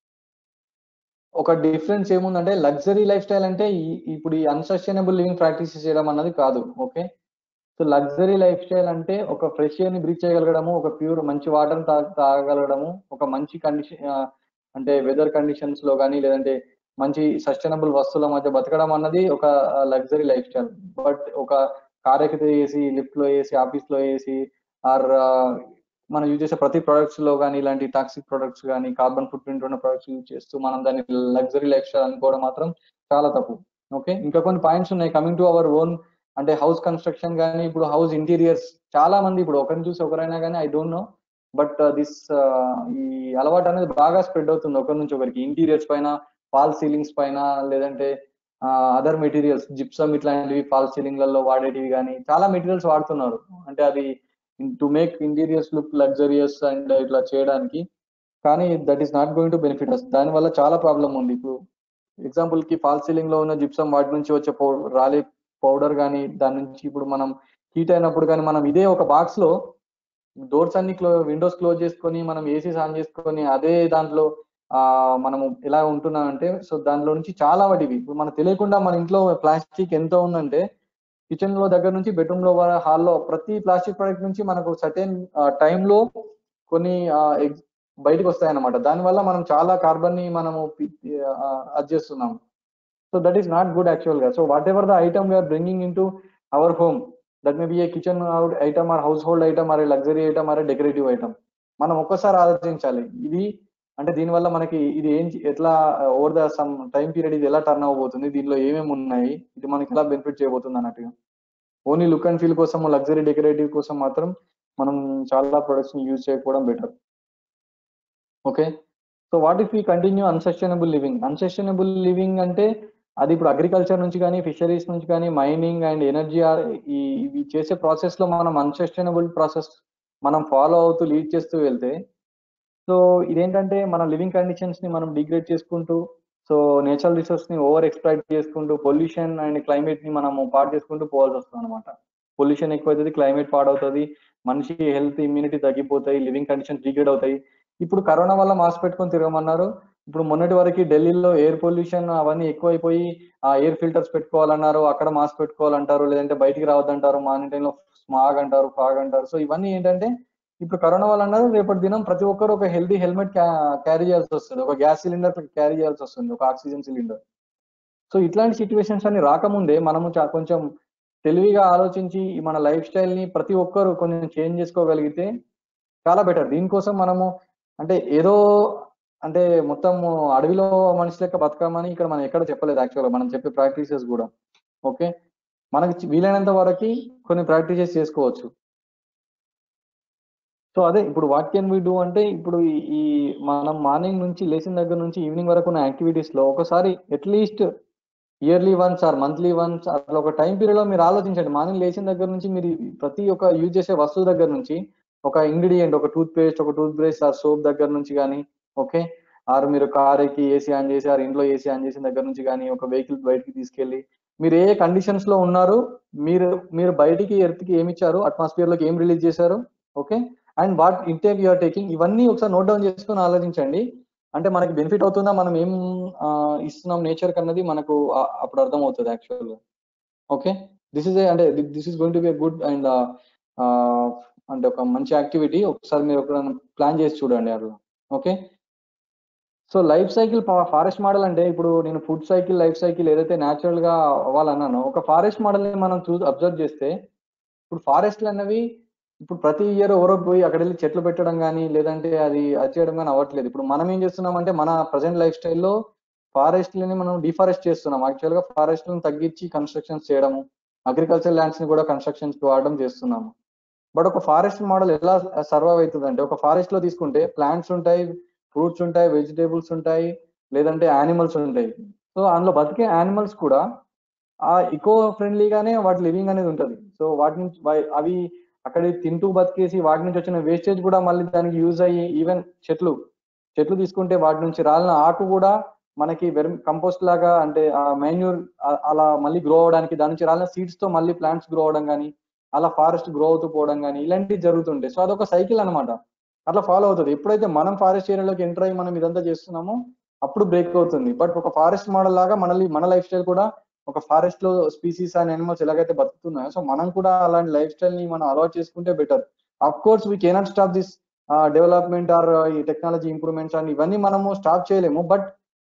ఒక డిఫరెన్స్ ఏముందంటే లగ్జరీ లైఫ్ స్టైల్ అంటే ఇప్పుడు ఈ అన్సస్టైనబుల్ లివింగ్ ప్రాక్టీస్ చేయడం అన్నది కాదు okay so luxury lifestyle అంటే ఒక ఫ్రెష్ ఎయిర్ ని బ్రీచ్ చేయగలగడము ఒక ప్యూర్ మంచి వాటర్ తాగగలగడము ఒక మంచి కండిషన్ అంటే వెదర్ కండిషన్స్ లో కానీ లేదంటే మంచి సస్టైనబుల్ వస్తువుల మధ్య బతకడం అన్నది ఒక లగ్జరీ లైఫ్ స్టైల్ బట్ ఒక కార్ ఎక్కితే వేసి లిఫ్ట్ లో వేసి ఆఫీస్ లో వేసి ఆర్ మనం యూజ్ చేసే ప్రతి ప్రొడక్ట్స్ లో కానీ ఇలాంటి టాక్సిక్ ప్రొడక్ట్స్ కానీ కార్బన్ ఫుట్ ప్రింట్ ఉన్న ప్రొడక్ట్స్ యూజ్ చేస్తూ మనం దాన్ని లగ్జరీ లైఫ్ స్టైల్ అనుకోవడం మాత్రం చాలా తప్పు ఓకే ఇంకా కొన్ని పాయింట్స్ ఉన్నాయి కమింగ్ టు అవర్ ఓన్ అంటే హౌస్ కన్స్ట్రక్షన్ కానీ ఇప్పుడు హౌస్ ఇంటీరియర్స్ చాలా మంది ఇప్పుడు ఒకరిని చూసి ఒకరైనా కానీ I don't know but this ఈ అలవాటు అనేది బాగా స్ప్రెడ్ అవుతుంది ఒకరి నుంచి ఒకరికి ఇంటీరియర్స్ పైన ఫాల్ సీలింగ్స్ పైన లేదంటే అదర్ మెటీరియల్స్ జిప్సమ్ ఇట్లాంటివి ఫాల్ సీలింగ్లలో వాడేటివి కానీ చాలా మెటీరియల్స్ వాడుతున్నారు అంటే అది to make interiors look luxurious and ఇట్లా చేయడానికి కానీ that is not going to benefit us దాని వల్ల చాలా ప్రాబ్లం ఉంది ఇప్పుడు ఎగ్జాంపుల్ కి ఫాల్ సీలింగ్ లో ఉన్న జిప్సమ్ వాటి నుంచి వచ్చే రాలే పౌడర్ కానీ దాని నుంచి ఇప్పుడు మనం హీట్ అయినప్పుడు కానీ మనం ఇదే ఒక బాక్స్ లో డోర్స్ అన్ని క్లో విండోస్ క్లోజ్ చేసుకొని మనం ఏసీస్ ఆన్ చేసుకొని అదే దాంట్లో ఆ మనము ఎలా ఉంటున్నామంటే సో దానిలో నుంచి చాలా వాటివి ఇప్పుడు మనకు తెలియకుండా మన ఇంట్లో ప్లాస్టిక్ ఎంత ఉందంటే కిచెన్ లో దగ్గర నుంచి బెడ్రూమ్ లో హాల్లో ప్రతి ప్లాస్టిక్ ప్రొడక్ట్ నుంచి మనకు సర్టెన్ టైంలో కొన్ని బయటకు వస్తాయి అనమాట దానివల్ల మనం చాలా కార్బన్ ని మనము అది చేస్తున్నాం so that is not good actual గా so whatever the item we're bringing into our home that may be a kitchen item or household item or luxury item or decorative item మనం ఒక్కసారి ఆలోచించాలి ఇది అంటే దీనివల్ల మనకి ఇది ఏం ఎట్లా over the some time period ఇది ఎలా టర్న్ అవ్వబోతుంది దీనిలో ఏమేమి ఉన్నాయి ఇది మనకి ఎలా బెనిఫిట్ చేయబోతుంది అన్నట్టుగా ఓన్లీ లుక్ అండ్ ఫీల్ కోసం లగ్జరీ డెకరేటివ్ కోసం మాత్రం మనం చాలా ప్రొడక్ట్స్ ని యూజ్ చేయకపోవడం better okay so what if we continue unsustainable living unsustainable living అంటే అది ఇప్పుడు అగ్రికల్చర్ నుంచి కానీ ఫిషరీస్ నుంచి కానీ మైనింగ్ అండ్ ఎనర్జీ ఈ ఇవి చేసే ప్రాసెస్ లో మనం అన్సస్టైనబుల్ ప్రాసెస్ మనం ఫాలో అవుతూ లీడ్ చేస్తూ వెళ్తే సో ఇదేంటంటే మన లివింగ్ కండిషన్స్ ని మనం డిగ్రేడ్ చేసుకుంటూ సో నేచురల్ రిసోర్స్ ని ఓవర్ ఎక్స్ప్లాయిట్ చేసుకుంటూ పొల్యూషన్ అండ్ క్లైమేట్ ని మనము పాడు చేసుకుంటూ పోవాల్సి వస్తుంది అనమాట పొల్యూషన్ ఎక్కువైతుంది క్లైమేట్ పాడవుతుంది మనిషి హెల్త్ ఇమ్యూనిటీ తగ్గిపోతాయి లివింగ్ కండిషన్స్ డిగ్రేడ్ అవుతాయి ఇప్పుడు కరోనా వల్ల మాస్క్ పెట్టుకొని తిరగమన్నారు ఇప్పుడు మొన్నటి వరకు ఢిల్లీలో ఎయిర్ పొల్యూషన్ అవన్నీ ఎక్కువైపోయి ఆ ఎయిర్ ఫిల్టర్స్ పెట్టుకోవాలన్నారు అక్కడ మాస్క్ పెట్టుకోవాలంటారు లేదంటే బయటికి రావద్దంటారు మార్నింగ్ టైంలో స్మాగ్ అంటారు ఫాగ్ అంటారు సో ఇవన్నీ ఏంటంటే ఇప్పుడు కరోనా వల్ల అన్నారు రేపటి దినం ప్రతి ఒక్కరు ఒక హెల్దీ హెల్మెట్ క్యారీ చేయాల్సి వస్తుంది ఒక గ్యాస్ సిలిండర్ క్యారీ చేయాల్సి వస్తుంది ఒక ఆక్సిజన్ సిలిండర్ సో ఇట్లాంటి సిచ్యువేషన్స్ అన్ని రాకముందే మనము చా- కొంచెం తెలివిగా ఆలోచించి మన లైఫ్ స్టైల్ ని ప్రతి ఒక్కరు కొంచెం చేంజ్ చేసుకోగలిగితే చాలా బెటర్ దీనికోసం మనము అంటే ఏదో అంటే మొత్తం అడవిలో మనిషి లెక్క బతకమని ఇక్కడ మనం ఎక్కడ చెప్పలేదు యాక్చువల్గా మనం చెప్పే ప్రాక్టీసెస్ కూడా ఓకే మనకి చి- వీలైనంత వరకు కొన్ని ప్రాక్టీసెస్ చేసుకోవచ్చు సో అదే ఇప్పుడు వాట్ కెన్ వి డూ అంటే ఇప్పుడు ఈ- ఈ మనం మార్నింగ్ నుంచి లేచిన దగ్గర నుంచి ఈవినింగ్ వరకు ఉన్న యాక్టివిటీస్ లో ఒకసారి at least yearly once or monthly once అట్లా ఒక టైం పీరియడ్ లో మీరు ఆలోచించండి మార్నింగ్ లేచిన దగ్గర నుంచి మీరు ప్రతి ఒక్క యూజ్ చేసే వస్తువు దగ్గర నుంచి ఒక ఇంగ్రీడియంట్ ఒక టూత్ పేస్ట్ ఒక టూత్ బ్రష్ ఆర్ సోప్ దగ్గర నుంచి కానీ ఓకే ఆర్ మీరు కార్ ఎక్కి ఏసీ ఆన్ చేసి ఆర్ ఇంట్లో ఏసీ ఆన్ చేసిన దగ్గర నుంచి కానీ ఒక వెహికల్ బయటికి తీసుకెళ్లి మీరు ఏ కండిషన్స్ లో ఉన్నారు మీరు మీరు బయటికి ఎర్త్ కి ఏమి ఇచ్చారు అట్మాస్ఫియర్ లోకి ఏం రిలీజ్ చేశారు okay and what intake you're taking ఇవన్నీ ఒకసారి నోట్ డౌన్ చేసుకొని ఆలోచించండి అంటే మనకి బెనిఫిట్ అవుతుందా మనం ఏం ఆ, ఇస్తున్నాం నేచర్ కన్నది మనకు ఆ- అప్పుడు అర్థం అవుతుంది యాక్చువల్ ఓకే దిస్ ఇస్ అంటే this is going to be good and అంటే ఒక మంచి యాక్టివిటీ ఒకసారి మీరు ఒక ప్లాన్ చేసి చూడండి అట్లా okay so life cycle forest model అంటే ఇప్పుడు నేను ఫుడ్ సైకిల్ లైఫ్ సైకిల్ ఏదైతే న్యాచురల్ గా అవ్వాలన్నానో ఒక ఫారెస్ట్ మోడల్ ని మనం చూ అబ్జర్వ్ చేస్తే ఇప్పుడు ఫారెస్ట్లు అన్నవి ఇప్పుడు ప్రతి ఇయర్ ఎవరో పోయి అక్కడ వెళ్ళి చెట్లు పెట్టడం కానీ లేదంటే అది అది చేయడం కానీ అవ్వట్లేదు ఇప్పుడు మనం ఏం చేస్తున్నాం అంటే మన ప్రజెంట్ లైఫ్ స్టైల్లో ఫారెస్ట్లని మనం డిఫారెస్ట్ చేస్తున్నాం యాక్చువల్ గా ఫారెస్ట్లను తగ్గించి కన్స్ట్రక్షన్స్ చేయడము అగ్రికల్చర్ ల్యాండ్స్ ని కూడా కన్స్ట్రక్షన్స్ కి వాడడం చేస్తున్నాము బట్ ఒక ఫారెస్ట్ మోడల్ ఎలా సర్వైవ్ అవుతుంది అంటే ఒక ఫారెస్ట్ లో తీసుకుంటే ప్లాంట్స్ ఉంటాయి ఫ్రూట్స్ ఉంటాయి వెజిటేబుల్స్ ఉంటాయి లేదంటే యానిమల్స్ ఉంటాయి సో అందులో బతికే యానిమల్స్ కూడా ఆ ఇకో ఫ్రెండ్లీగానే వాటి లివింగ్ అనేది ఉంటది సో వాటి నుంచి వై- అవి అక్కడ తింటూ బతికేసి వాటి నుంచి వచ్చిన వేస్టేజ్ కూడా మళ్ళీ దానికి యూజ్ అయ్యి ఈవెన్ చెట్లు చెట్లు తీసుకుంటే వాటి నుంచి రాలిన ఆకు కూడా మనకి వెర్ కంపోస్ట్ లాగా అంటే ఆ మాన్యూర్ అలా మళ్ళీ గ్రో అవడానికి దాని నుంచి రాలిన సీడ్స్ తో మళ్ళీ ప్లాంట్స్ గ్రో అవడం కానీ అలా ఫారెస్ట్ గ్రో అవుతూ పోవడం కానీ ఇలాంటివి జరుగుతుంటాయి సో అదొక సైకిల్ అన్నమాట అట్లా ఫాలో అవుతుంది ఎప్పుడైతే మనం ఫారెస్ట్ ఏరియాలోకి ఎంటర్ అయ్యి మనం ఇదంతా చేస్తున్నామో అప్పుడు బ్రేక్ అవుతుంది బట్ ఒక ఫారెస్ట్ మోడల్ లాగా మనల్ని మన లైఫ్ స్టైల్ కూడా ఒక ఫారెస్ట్ లో స్పీసీస్ అండ్ అనిమల్స్ ఎలాగైతే బతుకుతున్నాయో సో మనం కూడా అలాంటి లైఫ్ స్టైల్ ని మనం అలవాట్ చేసుకుంటే better of course we cannot stop this development or ఈ టెక్నాలజీ ఇంప్రూవ్మెంట్స్ అని ఇవన్నీ మనము స్టాప్ చేయలేము బట్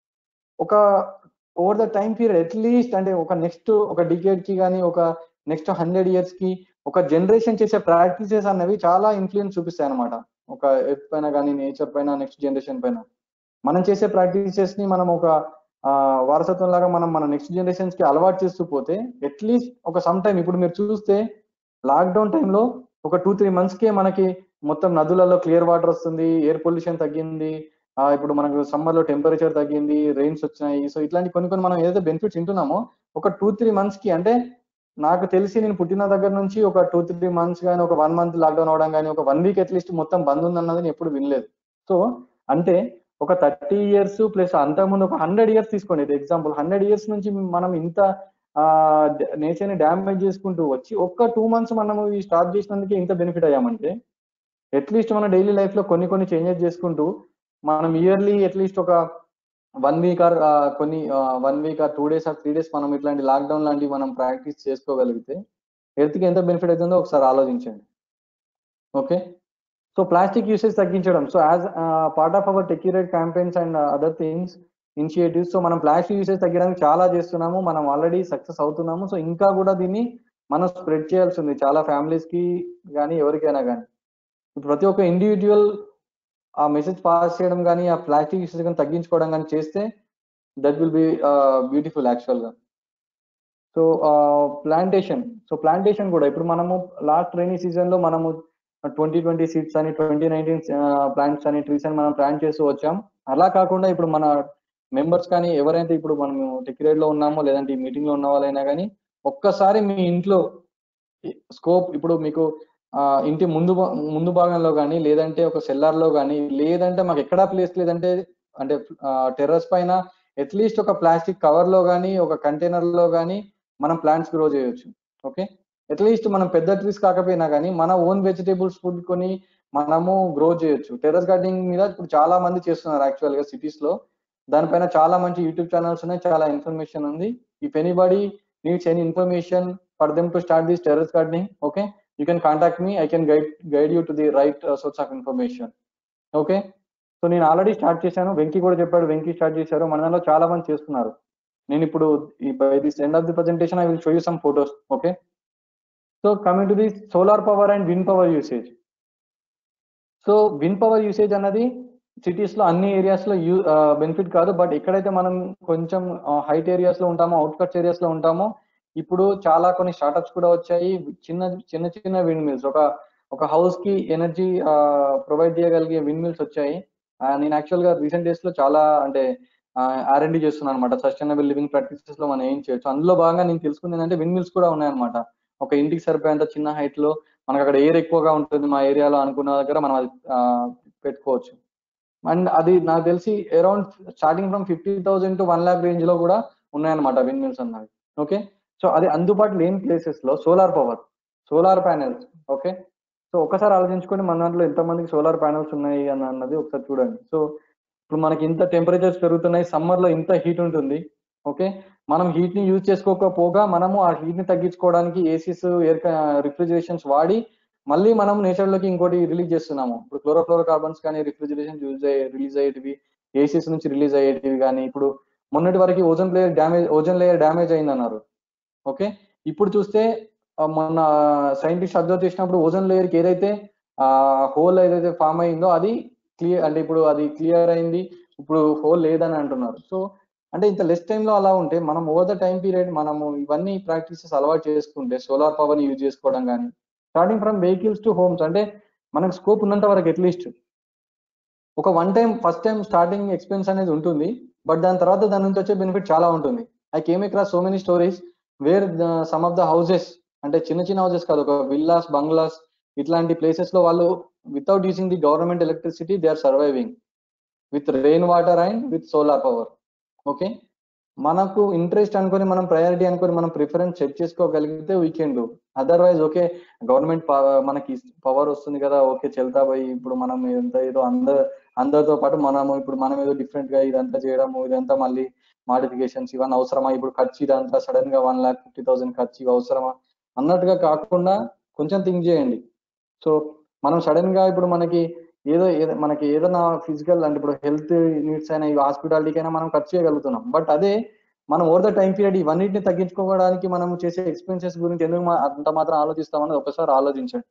ఒక over the time period at least అంటే ఒక నెక్స్ట్ ఒక డికేడ్ కి కానీ ఒక నెక్స్ట్ హండ్రెడ్ ఇయర్స్ కి ఒక జనరేషన్ చేసే ప్రాక్టీసెస్ అన్నవి చాలా ఇన్ఫ్లుయెన్స్ చూపిస్తాయి అనమాట ఒక ఎర్త్ పైన కానీ నేచర్ పైన నెక్స్ట్ జనరేషన్ పైన మనం చేసే ప్రాక్టీసెస్ ని మనం ఒక ఆ, వారసత్వం లాగా మనం మన నెక్స్ట్ జనరేషన్స్ కి అలవాటు చేస్తూ పోతే అట్లీస్ట్ ఒక సమ్ టైం ఇప్పుడు మీరు చూస్తే లాక్డౌన్ టైంలో ఒక టూ త్రీ మంత్స్ కే మనకి మొత్తం నదులలో క్లియర్ వాటర్ వస్తుంది ఎయిర్ పొల్యూషన్ తగ్గింది ఆ, ఇప్పుడు మనకు సమ్మర్ లో టెంపరేచర్ తగ్గింది రెయిన్స్ వచ్చినాయి సో ఇట్లాంటి కొన్ని కొన్ని మనం ఏదైతే బెనిఫిట్స్ వింటున్నామో ఒక టూ త్రీ మంత్స్ కి అంటే నాకు తెలిసి నేను పుట్టిన దగ్గర నుంచి ఒక టూ త్రీ మంత్స్ కానీ ఒక వన్ మంత్ లాక్డౌన్ అవడం కానీ ఒక వన్ వీక్ అట్లీస్ట్ మొత్తం బంద్ ఉందన్నది నేను ఎప్పుడు వినలేదు సో అంటే ఒక థర్టీ ఇయర్స్ ప్లస్ అంతకుముందు ఒక హండ్రెడ్ ఇయర్స్ తీసుకోండి ఇది ఎగ్జాంపుల్ హండ్రెడ్ ఇయర్స్ నుంచి మనం ఇంత నేచర్ ని డ్యామేజ్ చేసుకుంటూ వచ్చి ఒక్క టూ మంత్స్ మనము ఈ స్టార్ట్ చేసినందుకే ఇంత బెనిఫిట్ అయ్యామంటే అట్లీస్ట్ మన డైలీ లైఫ్ లో కొన్ని కొన్ని చేంజెస్ చేసుకుంటూ మనం ఇయర్లీ అట్లీస్ట్ ఒక వన్ వీక్ ఆర్ కొన్ని one week or two days or three days మనం ఇట్లాంటి లాక్డౌన్ లాంటివి మనం ప్రాక్టీస్ చేసుకోగలిగితే హెల్త్ కి ఎంత బెనిఫిట్ అవుతుందో ఒకసారి ఆలోచించండి ఓకే సో ప్లాస్టిక్ యూసేజ్ తగ్గించడం so as part of our టెక్యూరేట్ campaigns and other things initiatives so మనం ప్లాస్టిక్ యూసేజ్ తగ్గడానికి చాలా చేస్తున్నాము మనం ఆల్రెడీ సక్సెస్ అవుతున్నాము సో ఇంకా కూడా దీన్ని మనం స్ప్రెడ్ చేయాల్సి ఉంది చాలా ఫ్యామిలీస్ కి కానీ ఎవరికైనా కానీ ఇప్పుడు ప్రతి ఒక్క ఇండివిజువల్ ఆ మెసేజ్ పాస్ చేయడం కానీ ఆ ప్లాస్టిక్ యూసేజ్ కానీ తగ్గించుకోవడం కానీ చేస్తే that will be beautiful actual గా సో ప్లాంటేషన్ సో ప్లాంటేషన్ కూడా ఇప్పుడు మనము లాస్ట్ రైనీ సీజన్ లో మనము ట్వంటీ ట్వంటీ సీట్స్ అని ట్వంటీ నైన్టీన్ ప్లాంట్స్ అని ట్రీస్ అని మనం ప్లాంట్ చేస్తూ వచ్చాం అలా కాకుండా ఇప్పుడు మన మెంబర్స్ కానీ ఎవరైతే ఇప్పుడు మనము టెక్రేడ్ లో ఉన్నామో లేదంటే ఈ మీటింగ్ లో ఉన్న వాళ్ళైనా కానీ ఒక్కసారి మీ ఇంట్లో స్కోప్ ఇప్పుడు మీకు ఆ, ఇంటి ముందు భా- ముందు భాగంలో కానీ లేదంటే ఒక సెల్లార్ లో కానీ లేదంటే మాకు ఎక్కడా ప్లేస్ లేదంటే అంటే టెర్రస్ పైన అట్లీస్ట్ ఒక ప్లాస్టిక్ కవర్ లో కానీ ఒక కంటైనర్ లో కానీ మనం ప్లాంట్స్ గ్రో చేయొచ్చు ఓకే అట్లీస్ట్ మనం పెద్ద ట్రీస్ కాకపోయినా కానీ మన ఓన్ వెజిటేబుల్స్ ఫుడ్ కొని మనము గ్రో చేయొచ్చు టెర్రస్ గార్డెనింగ్ మీద ఇప్పుడు చాలా మంది చేస్తున్నారు యాక్చువల్ గా సిటీస్ లో దానిపైన చాలా మంచి యూట్యూబ్ ఛానల్స్ ఉన్నాయి చాలా ఇన్ఫర్మేషన్ ఉంది if anybody needs any information for them to start this terrace gardening okay you can contact me I can guide guide you to the right source of information okay so నేను already start చేశాను వెంకీ కూడా చెప్పాడు Venky start చేశారు మన దానిలో చాలా మంది చేస్తున్నారు నేను ఇప్పుడు by this end of the presentation I will show you some photos okay so coming to the solar power and wind power usage so wind power usage అన్నది సిటీస్ లో అన్ని ఏరియాస్ లో యూ బెనిఫిట్ కాదు but ఎక్కడైతే మనం కొంచెం height areas లో ఉంటామో అవుట్కట్స్ ఏరియాస్ లో ఉంటామో ఇప్పుడు చాలా కొన్ని స్టార్ట్అప్స్ కూడా వచ్చాయి చిన్న చిన్న చిన్న విండ్ మిల్స్ ఒక ఒక హౌస్ కి ఎనర్జీ ప్రొవైడ్ చేయగలిగే విండ్ మిల్స్ వచ్చాయి ఆ, నేను యాక్చువల్ గా రీసెంట్ డేస్ లో చాలా అంటే ఆర్ అండ్ చేస్తున్నాను అనమాట సస్టైనబుల్ లివింగ్ ప్రాక్టీసెస్ లో మనం ఏం చేయొచ్చు అందులో భాగంగా నేను తెలుసుకుంది ఏంటంటే విండ్ మిల్స్ కూడా ఉన్నాయన్నమాట ఒక ఇంటికి సరిపోయేంత చిన్న హైట్ లో మనకు అక్కడ ఎయిర్ ఎక్కువగా ఉంటుంది మా ఏరియాలో అనుకున్న దగ్గర మనం అది ఆ, పెట్టుకోవచ్చు అండ్ అది నాకు తెలిసి around starting from fifty thousand to one lakh range లో కూడా ఉన్నాయన్నమాట విండ్ మిల్స్ అన్నవి ఓకే సో అది అందుబాటులో లేని ప్లేసెస్ లో solar power solar panels okay so ఒకసారి ఆలోచించుకొని మన దాంట్లో ఎంతమందికి సోలార్ ప్యానెల్స్ ఉన్నాయి అని అన్నది ఒకసారి చూడండి సో ఇప్పుడు మనకి ఇంత టెంపరేచర్స్ పెరుగుతున్నాయి సమ్మర్ లో ఇంత హీట్ ఉంటుంది ఓకే మనం హీట్ ని యూజ్ చేసుకోకపోగా మనము ఆ హీట్ ని తగ్గించుకోవడానికి ఏసీస్ ఎయిర్ రిఫ్రిజిరేషన్స్ వాడి మళ్ళీ మనం నేచర్ లోకి ఇంకోటి రిలీజ్ చేస్తున్నాము ఇప్పుడు క్లోరోఫ్లోరో కార్బన్స్ కానీ రిఫ్రిజిరేషన్ యూజ్ అయ్యే రిలీజ్ అయ్యేటివి ఏసీస్ నుంచి రిలీజ్ అయ్యేటివి కానీ ఇప్పుడు మొన్నటి వరకు ozone layer damage ozone layer damage అయింది అన్నారు ఓకే ఇప్పుడు చూస్తే ఆ, మొన్న సైంటిస్ట్ అబ్జర్వ్ చేసినప్పుడు ఓజోన్ లేయర్ కి ఏదైతే ఆ హోల్ ఏదైతే ఫామ్ అయిందో అది క్లియర్ అంటే ఇప్పుడు అది క్లియర్ అయింది ఇప్పుడు హోల్ లేదని అంటున్నారు సో అంటే ఇంత లెస్ లో అలా ఉంటే మనం ఓవర్ ద టైం పీరియడ్ మనము ఇవన్నీ ప్రాక్టీసెస్ అలవాటు చేసుకుంటే సోలార్ పవర్ ని యూజ్ చేసుకోవడం కానీ starting from vehicles to homes అంటే మనకు స్కోప్ ఉన్నంత వరకు అట్లీస్ట్ ఒక one time first time starting expense అనేది ఉంటుంది బట్ దాని తర్వాత దాని నుంచి వచ్చే బెనిఫిట్ చాలా ఉంటుంది I came across so many stories where some of the houses అంటే చిన్న చిన్న హౌసెస్ కాదు ఒక విల్లాస్ బంగ్లాస్ ఇట్లాంటి ప్లేసెస్ లో వాళ్ళు without using the government electricity they are surviving with rainwater and with solar power okay మనకు interest అనుకొని మనం ప్రయారిటీ అనుకొని మనం ప్రిఫరెన్స్ సెట్ చేసుకోగలిగితే we can do otherwise okay government మనకి పవర్ వస్తుంది కదా ఓకే చెల్తా పోయి ఇప్పుడు మనం ఇదంతా ఏదో అందరు అందరితో పాటు మనము ఇప్పుడు మనం ఏదో డిఫరెంట్ గా ఇదంతా చేయడము ఇదంతా మళ్ళీ మాడిఫికేషన్స్ ఇవన్నీ అవసరమా ఇప్పుడు ఖర్చు ఇదంతా సడన్ గా వన్ లాక్ ఫిఫ్టీ థౌసండ్ ఖర్చు ఇవి అవసరమా అన్నట్టుగా కాకుండా కొంచెం థింక్ చేయండి సో మనం సడన్ గా ఇప్పుడు మనకి ఏదో ఏదో మనకి ఏదైనా ఫిజికల్ అంటే ఇప్పుడు హెల్త్ నీడ్స్ అయినా ఇవి హాస్పిటాలిటీకి అయినా మనం ఖర్చు చేయగలుగుతున్నాం బట్ అదే మనం ఓవర్ ద టైం పీరియడ్ ఇవన్నిటిని తగ్గించుకోవడానికి మనం చేసే ఎక్స్పెన్సెస్ గురించి ఎందుకు మా- అంత మాత్రం ఆలోచిస్తామని ఒకసారి ఆలోచించండి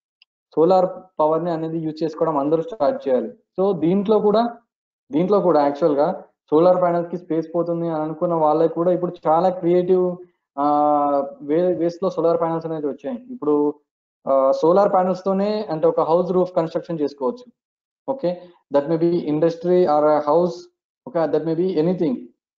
సోలార్ పవర్ ని అనేది యూజ్ చేసుకోవడం అందరూ స్టార్ట్ చేయాలి సో దీంట్లో కూడా దీంట్లో కూడా యాక్చువల్ గా సోలార్ ప్యానల్స్ కి స్పేస్ పోతుంది అని అనుకున్న వాళ్ళకి కూడా ఇప్పుడు చాలా క్రియేటివ్ ఆ వే వేస్ లో సోలార్ ప్యానల్స్ అనేది వచ్చాయి ఇప్పుడు సోలార్ ప్యానల్స్ తోనే అంటే ఒక హౌస్ రూఫ్ కన్స్ట్రక్షన్ చేసుకోవచ్చు okay that may be industry or house okay that may be anything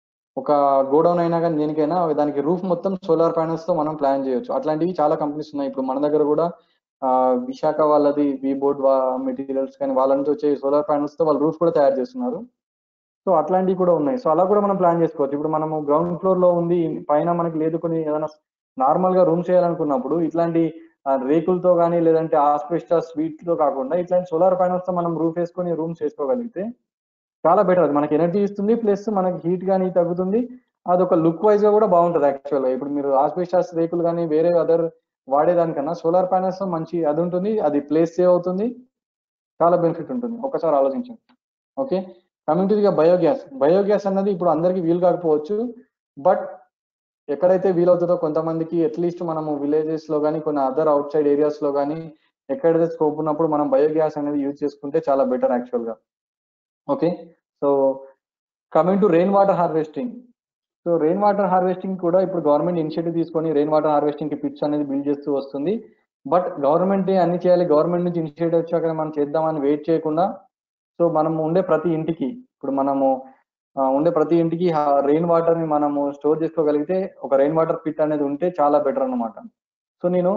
ఒక గోడౌన్ అయినా కానీ దేనికైనా దానికి రూఫ్ మొత్తం సోలార్ ప్యానల్స్ తో మనం ప్లాన్ చేయొచ్చు అట్లాంటివి చాలా కంపెనీస్ ఉన్నాయి ఇప్పుడు మన దగ్గర కూడా ఆ, విశాఖ వాళ్ళది వి బోర్డ్ మెటీరియల్స్ కానీ వాళ్ళ నుంచి వచ్చే సోలార్ ప్యానల్స్ తో వాళ్ళు రూఫ్ కూడా తయారు చేస్తున్నారు సో అట్లాంటివి కూడా ఉన్నాయి సో అలా కూడా మనం ప్లాన్ చేసుకోవచ్చు ఇప్పుడు మనము గ్రౌండ్ ఫ్లోర్ లో ఉంది పైన మనకి లేదు కొన్ని ఏదైనా నార్మల్ గా రూమ్ చేయాలనుకున్నప్పుడు ఇట్లాంటి ఆ, రేకులతో కానీ లేదంటే ఆస్పెస్టాస్ తో కాకుండా ఇట్లాంటి సోలార్ ప్యానల్స్ తో మనం రూఫ్ వేసుకొని రూమ్స్ వేసుకోగలిగితే చాలా బెటర్ అది మనకి ఎనర్జీ ఇస్తుంది ప్లస్ మనకి హీట్ కానీ తగ్గుతుంది అది ఒక లుక్ వైజ్ గా కూడా బాగుంటది యాక్చువల్ గా ఇప్పుడు మీరు ఆస్పెస్టాస్ రేకులు కానీ వేరే అదర్ వాడేదానికన్నా సోలార్ ప్యానల్స్ మంచి అది ఉంటుంది అది ప్లేస్ సేవ్ అవుతుంది చాలా బెనిఫిట్ ఉంటుంది ఒకసారి ఆలోచించండి okay coming to the biogas biogas అన్నది ఇప్పుడు అందరికీ వీలు కాకపోవచ్చు బట్ ఎక్కడైతే వీలవుతుందో కొంతమందికి అట్లీస్ట్ మనము విలేజెస్ లో కానీ కొన్ని అదర్ అవుట్ సైడ్ ఏరియాస్ లో కానీ ఎక్కడైతే స్కోప్ ఉన్నప్పుడు మనం బయోగ్యాస్ అనేది యూజ్ చేసుకుంటే చాలా బెటర్ యాక్చువల్ గా okay so coming to rain water harvesting so rain water harvesting కూడా ఇప్పుడు గవర్నమెంట్ ఇనిషియేటివ్ తీసుకొని రెయిన్ వాటర్ హార్వెస్టింగ్ కి పిట్స్ అనేది బిల్డ్ చేస్తూ వస్తుంది బట్ గవర్నమెంట్ అన్ని చేయాలి గవర్నమెంట్ నుంచి ఇనిషియేటివ్ వచ్చాక మనం చేద్దామని వెయిట్ చేయకుండా సో మనం ఉండే ప్రతి ఇంటికి ఇప్పుడు మనము ఆ, ఉండే ప్రతి ఇంటికి రెయిన్ వాటర్ ని మనము స్టోర్ చేసుకోగలిగితే ఒక రెయిన్ వాటర్ పిట్ అనేది ఉంటే చాలా బెటర్ అన్నమాట సో నేను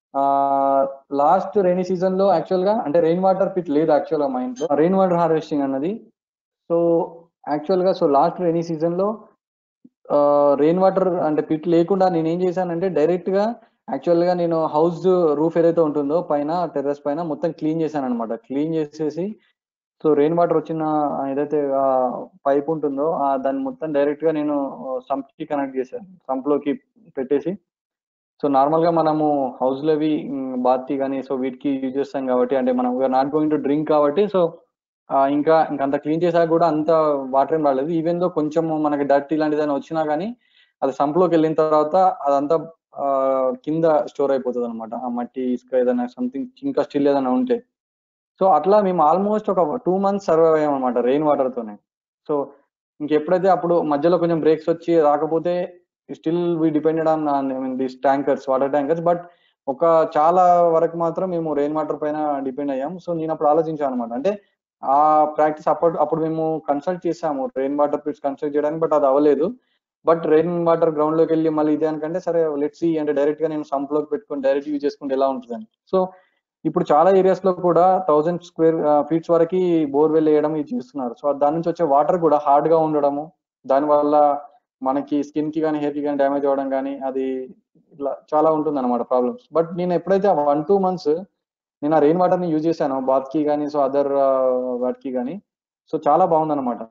లాస్ట్ రైనీ సీజన్ లో యాక్చువల్ గా అంటే రెయిన్ వాటర్ పిట్ లేదు యాక్చువల్ గా మా ఇంట్లో రెయిన్ వాటర్ హార్వెస్టింగ్ అన్నది సో యాక్చువల్ గా సో లాస్ట్ రైనీ సీజన్ లో రెయిన్ వాటర్ అంటే పిట్ లేకుండా నేను ఏం చేశానంటే డైరెక్ట్ గా యాక్చువల్ గా నేను హౌస్ రూఫ్ ఏదైతే ఉంటుందో పైన టెర్రస్ పైన మొత్తం క్లీన్ చేశాను అనమాట క్లీన్ చేసేసి సో రెయిన్ వాటర్ వచ్చిన ఏదైతే పైప్ ఉంటుందో ఆ దాన్ని మొత్తం డైరెక్ట్ గా నేను సంప్ కి కనెక్ట్ చేశాను సంప్ లోకి పెట్టేసి సో నార్మల్ గా మనము హౌస్ లోవి బాత్ కి కానీ సో వీటికి యూజ్ చేస్తాం కాబట్టి అంటే మనం నాట్ గోయింగ్ టు డ్రింక్ కాబట్టి సో ఇంకా ఇంకా అంత క్లీన్ చేసాక కూడా అంత వాటర్ ఏం రాలేదు ఈవెన్ దో కొంచెం మనకి డర్ట్ ఇలాంటిది ఏదైనా వచ్చినా కానీ అది సంప్ లోకి వెళ్ళిన తర్వాత అదంతా ఆ, కింద స్టోర్ అయిపోతుంది అనమాట ఆ మట్టి ఇసుక ఏదైనా సంథింగ్ ఇంకా స్టిల్ ఏదైనా ఉంటే సో అట్లా మేము ఆల్మోస్ట్ ఒక టూ మంత్స్ సర్వైవ్ అయ్యాం అనమాట రెయిన్ వాటర్ తోనే సో ఇంకెప్పుడైతే అప్పుడు మధ్యలో కొంచెం బ్రేక్స్ వచ్చి రాకపోతే still we depended on I mean this tankers water tankers but ఒక చాలా వరకు మాత్రం మేము రెయిన్ వాటర్ పైన డిపెండ్ అయ్యాం సో నేను అప్పుడు ఆలోచించాను అనమాట అంటే ఆ ప్రాక్టీస్ అప్పుడు అప్పుడు మేము కన్సల్ట్ చేసాము రెయిన్ వాటర్ పిట్స్ కన్స్ట్రక్ట్ చేయడానికి బట్ అది అవ్వలేదు బట్ రెయిన్ వాటర్ గ్రౌండ్ లోకి వెళ్ళి మళ్ళీ ఇదే అనుకంటే సరే లెట్ సి అంటే డైరెక్ట్ గా నేను సంప్ లోకి పెట్టుకొని డైరెక్ట్ యూజ్ చేసుకుంటే ఎలా ఉంటుందని సో ఇప్పుడు చాలా ఏరియాస్ లో కూడా థౌసండ్ స్క్వేర్ ఫీట్స్ వరకు బోర్వెల్ వేయడం ఇది చేస్తున్నారు సో దాని నుంచి వచ్చే వాటర్ కూడా హార్డ్ గా ఉండడము దాని వల్ల మనకి స్కిన్ కి కానీ హెయిర్ కి కానీ డ్యామేజ్ అవ్వడం కానీ అది ఇట్లా చాలా ఉంటుంది అనమాట ప్రాబ్లమ్స్ బట్ నేను ఎప్పుడైతే వన్ టూ మంత్స్ నేను ఆ రెయిన్ వాటర్ ని యూజ్ చేశాను బాత్ కి కానీ సో అదర్ వాటికి కానీ సో చాలా బాగుందన్నమాట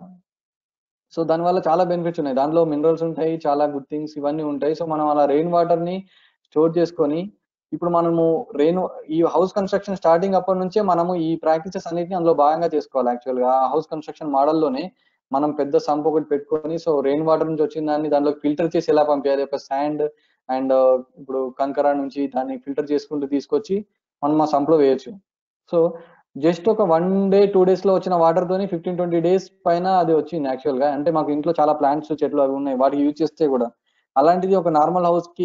సో దానివల్ల చాలా బెనిఫిట్స్ ఉన్నాయి దాంట్లో మినరల్స్ ఉంటాయి చాలా గుడ్ థింగ్స్ ఇవన్నీ ఉంటాయి సో మనం అలా రెయిన్ వాటర్ ని స్టోర్ చేసుకొని ఇప్పుడు మనము రెయిన్ ఈ హౌస్ కన్స్ట్రక్షన్ స్టార్టింగ్ అప్పటి నుంచే మనము ఈ ప్రాక్టీసెస్ అన్నిటిని అందులో భాగంగా చేసుకోవాలి యాక్చువల్ గా ఆ హౌస్ కన్స్ట్రక్షన్ మోడల్లోనే మనం పెద్ద సంప్ ఒకటి పెట్టుకొని సో రెయిన్ వాటర్ నుంచి వచ్చిన దాన్ని దానిలో ఫిల్టర్ చేసి ఎలా పంపించాలి ఒక శాండ్ అండ్ ఇప్పుడు కంకర నుంచి దాన్ని ఫిల్టర్ చేసుకుంటూ తీసుకొచ్చి మనం ఆ సంప్ లో వేయొచ్చు సో జస్ట్ ఒక వన్ డే టూ డేస్ లో వచ్చిన వాటర్ తోని ఫిఫ్టీన్ ట్వంటీ డేస్ పైన అది వచ్చింది యాక్చువల్ గా అంటే మాకు ఇంట్లో చాలా ప్లాంట్స్ చెట్లు అవి ఉన్నాయి వాటికి యూజ్ చేస్తే కూడా అలాంటిది ఒక నార్మల్ హౌస్ కి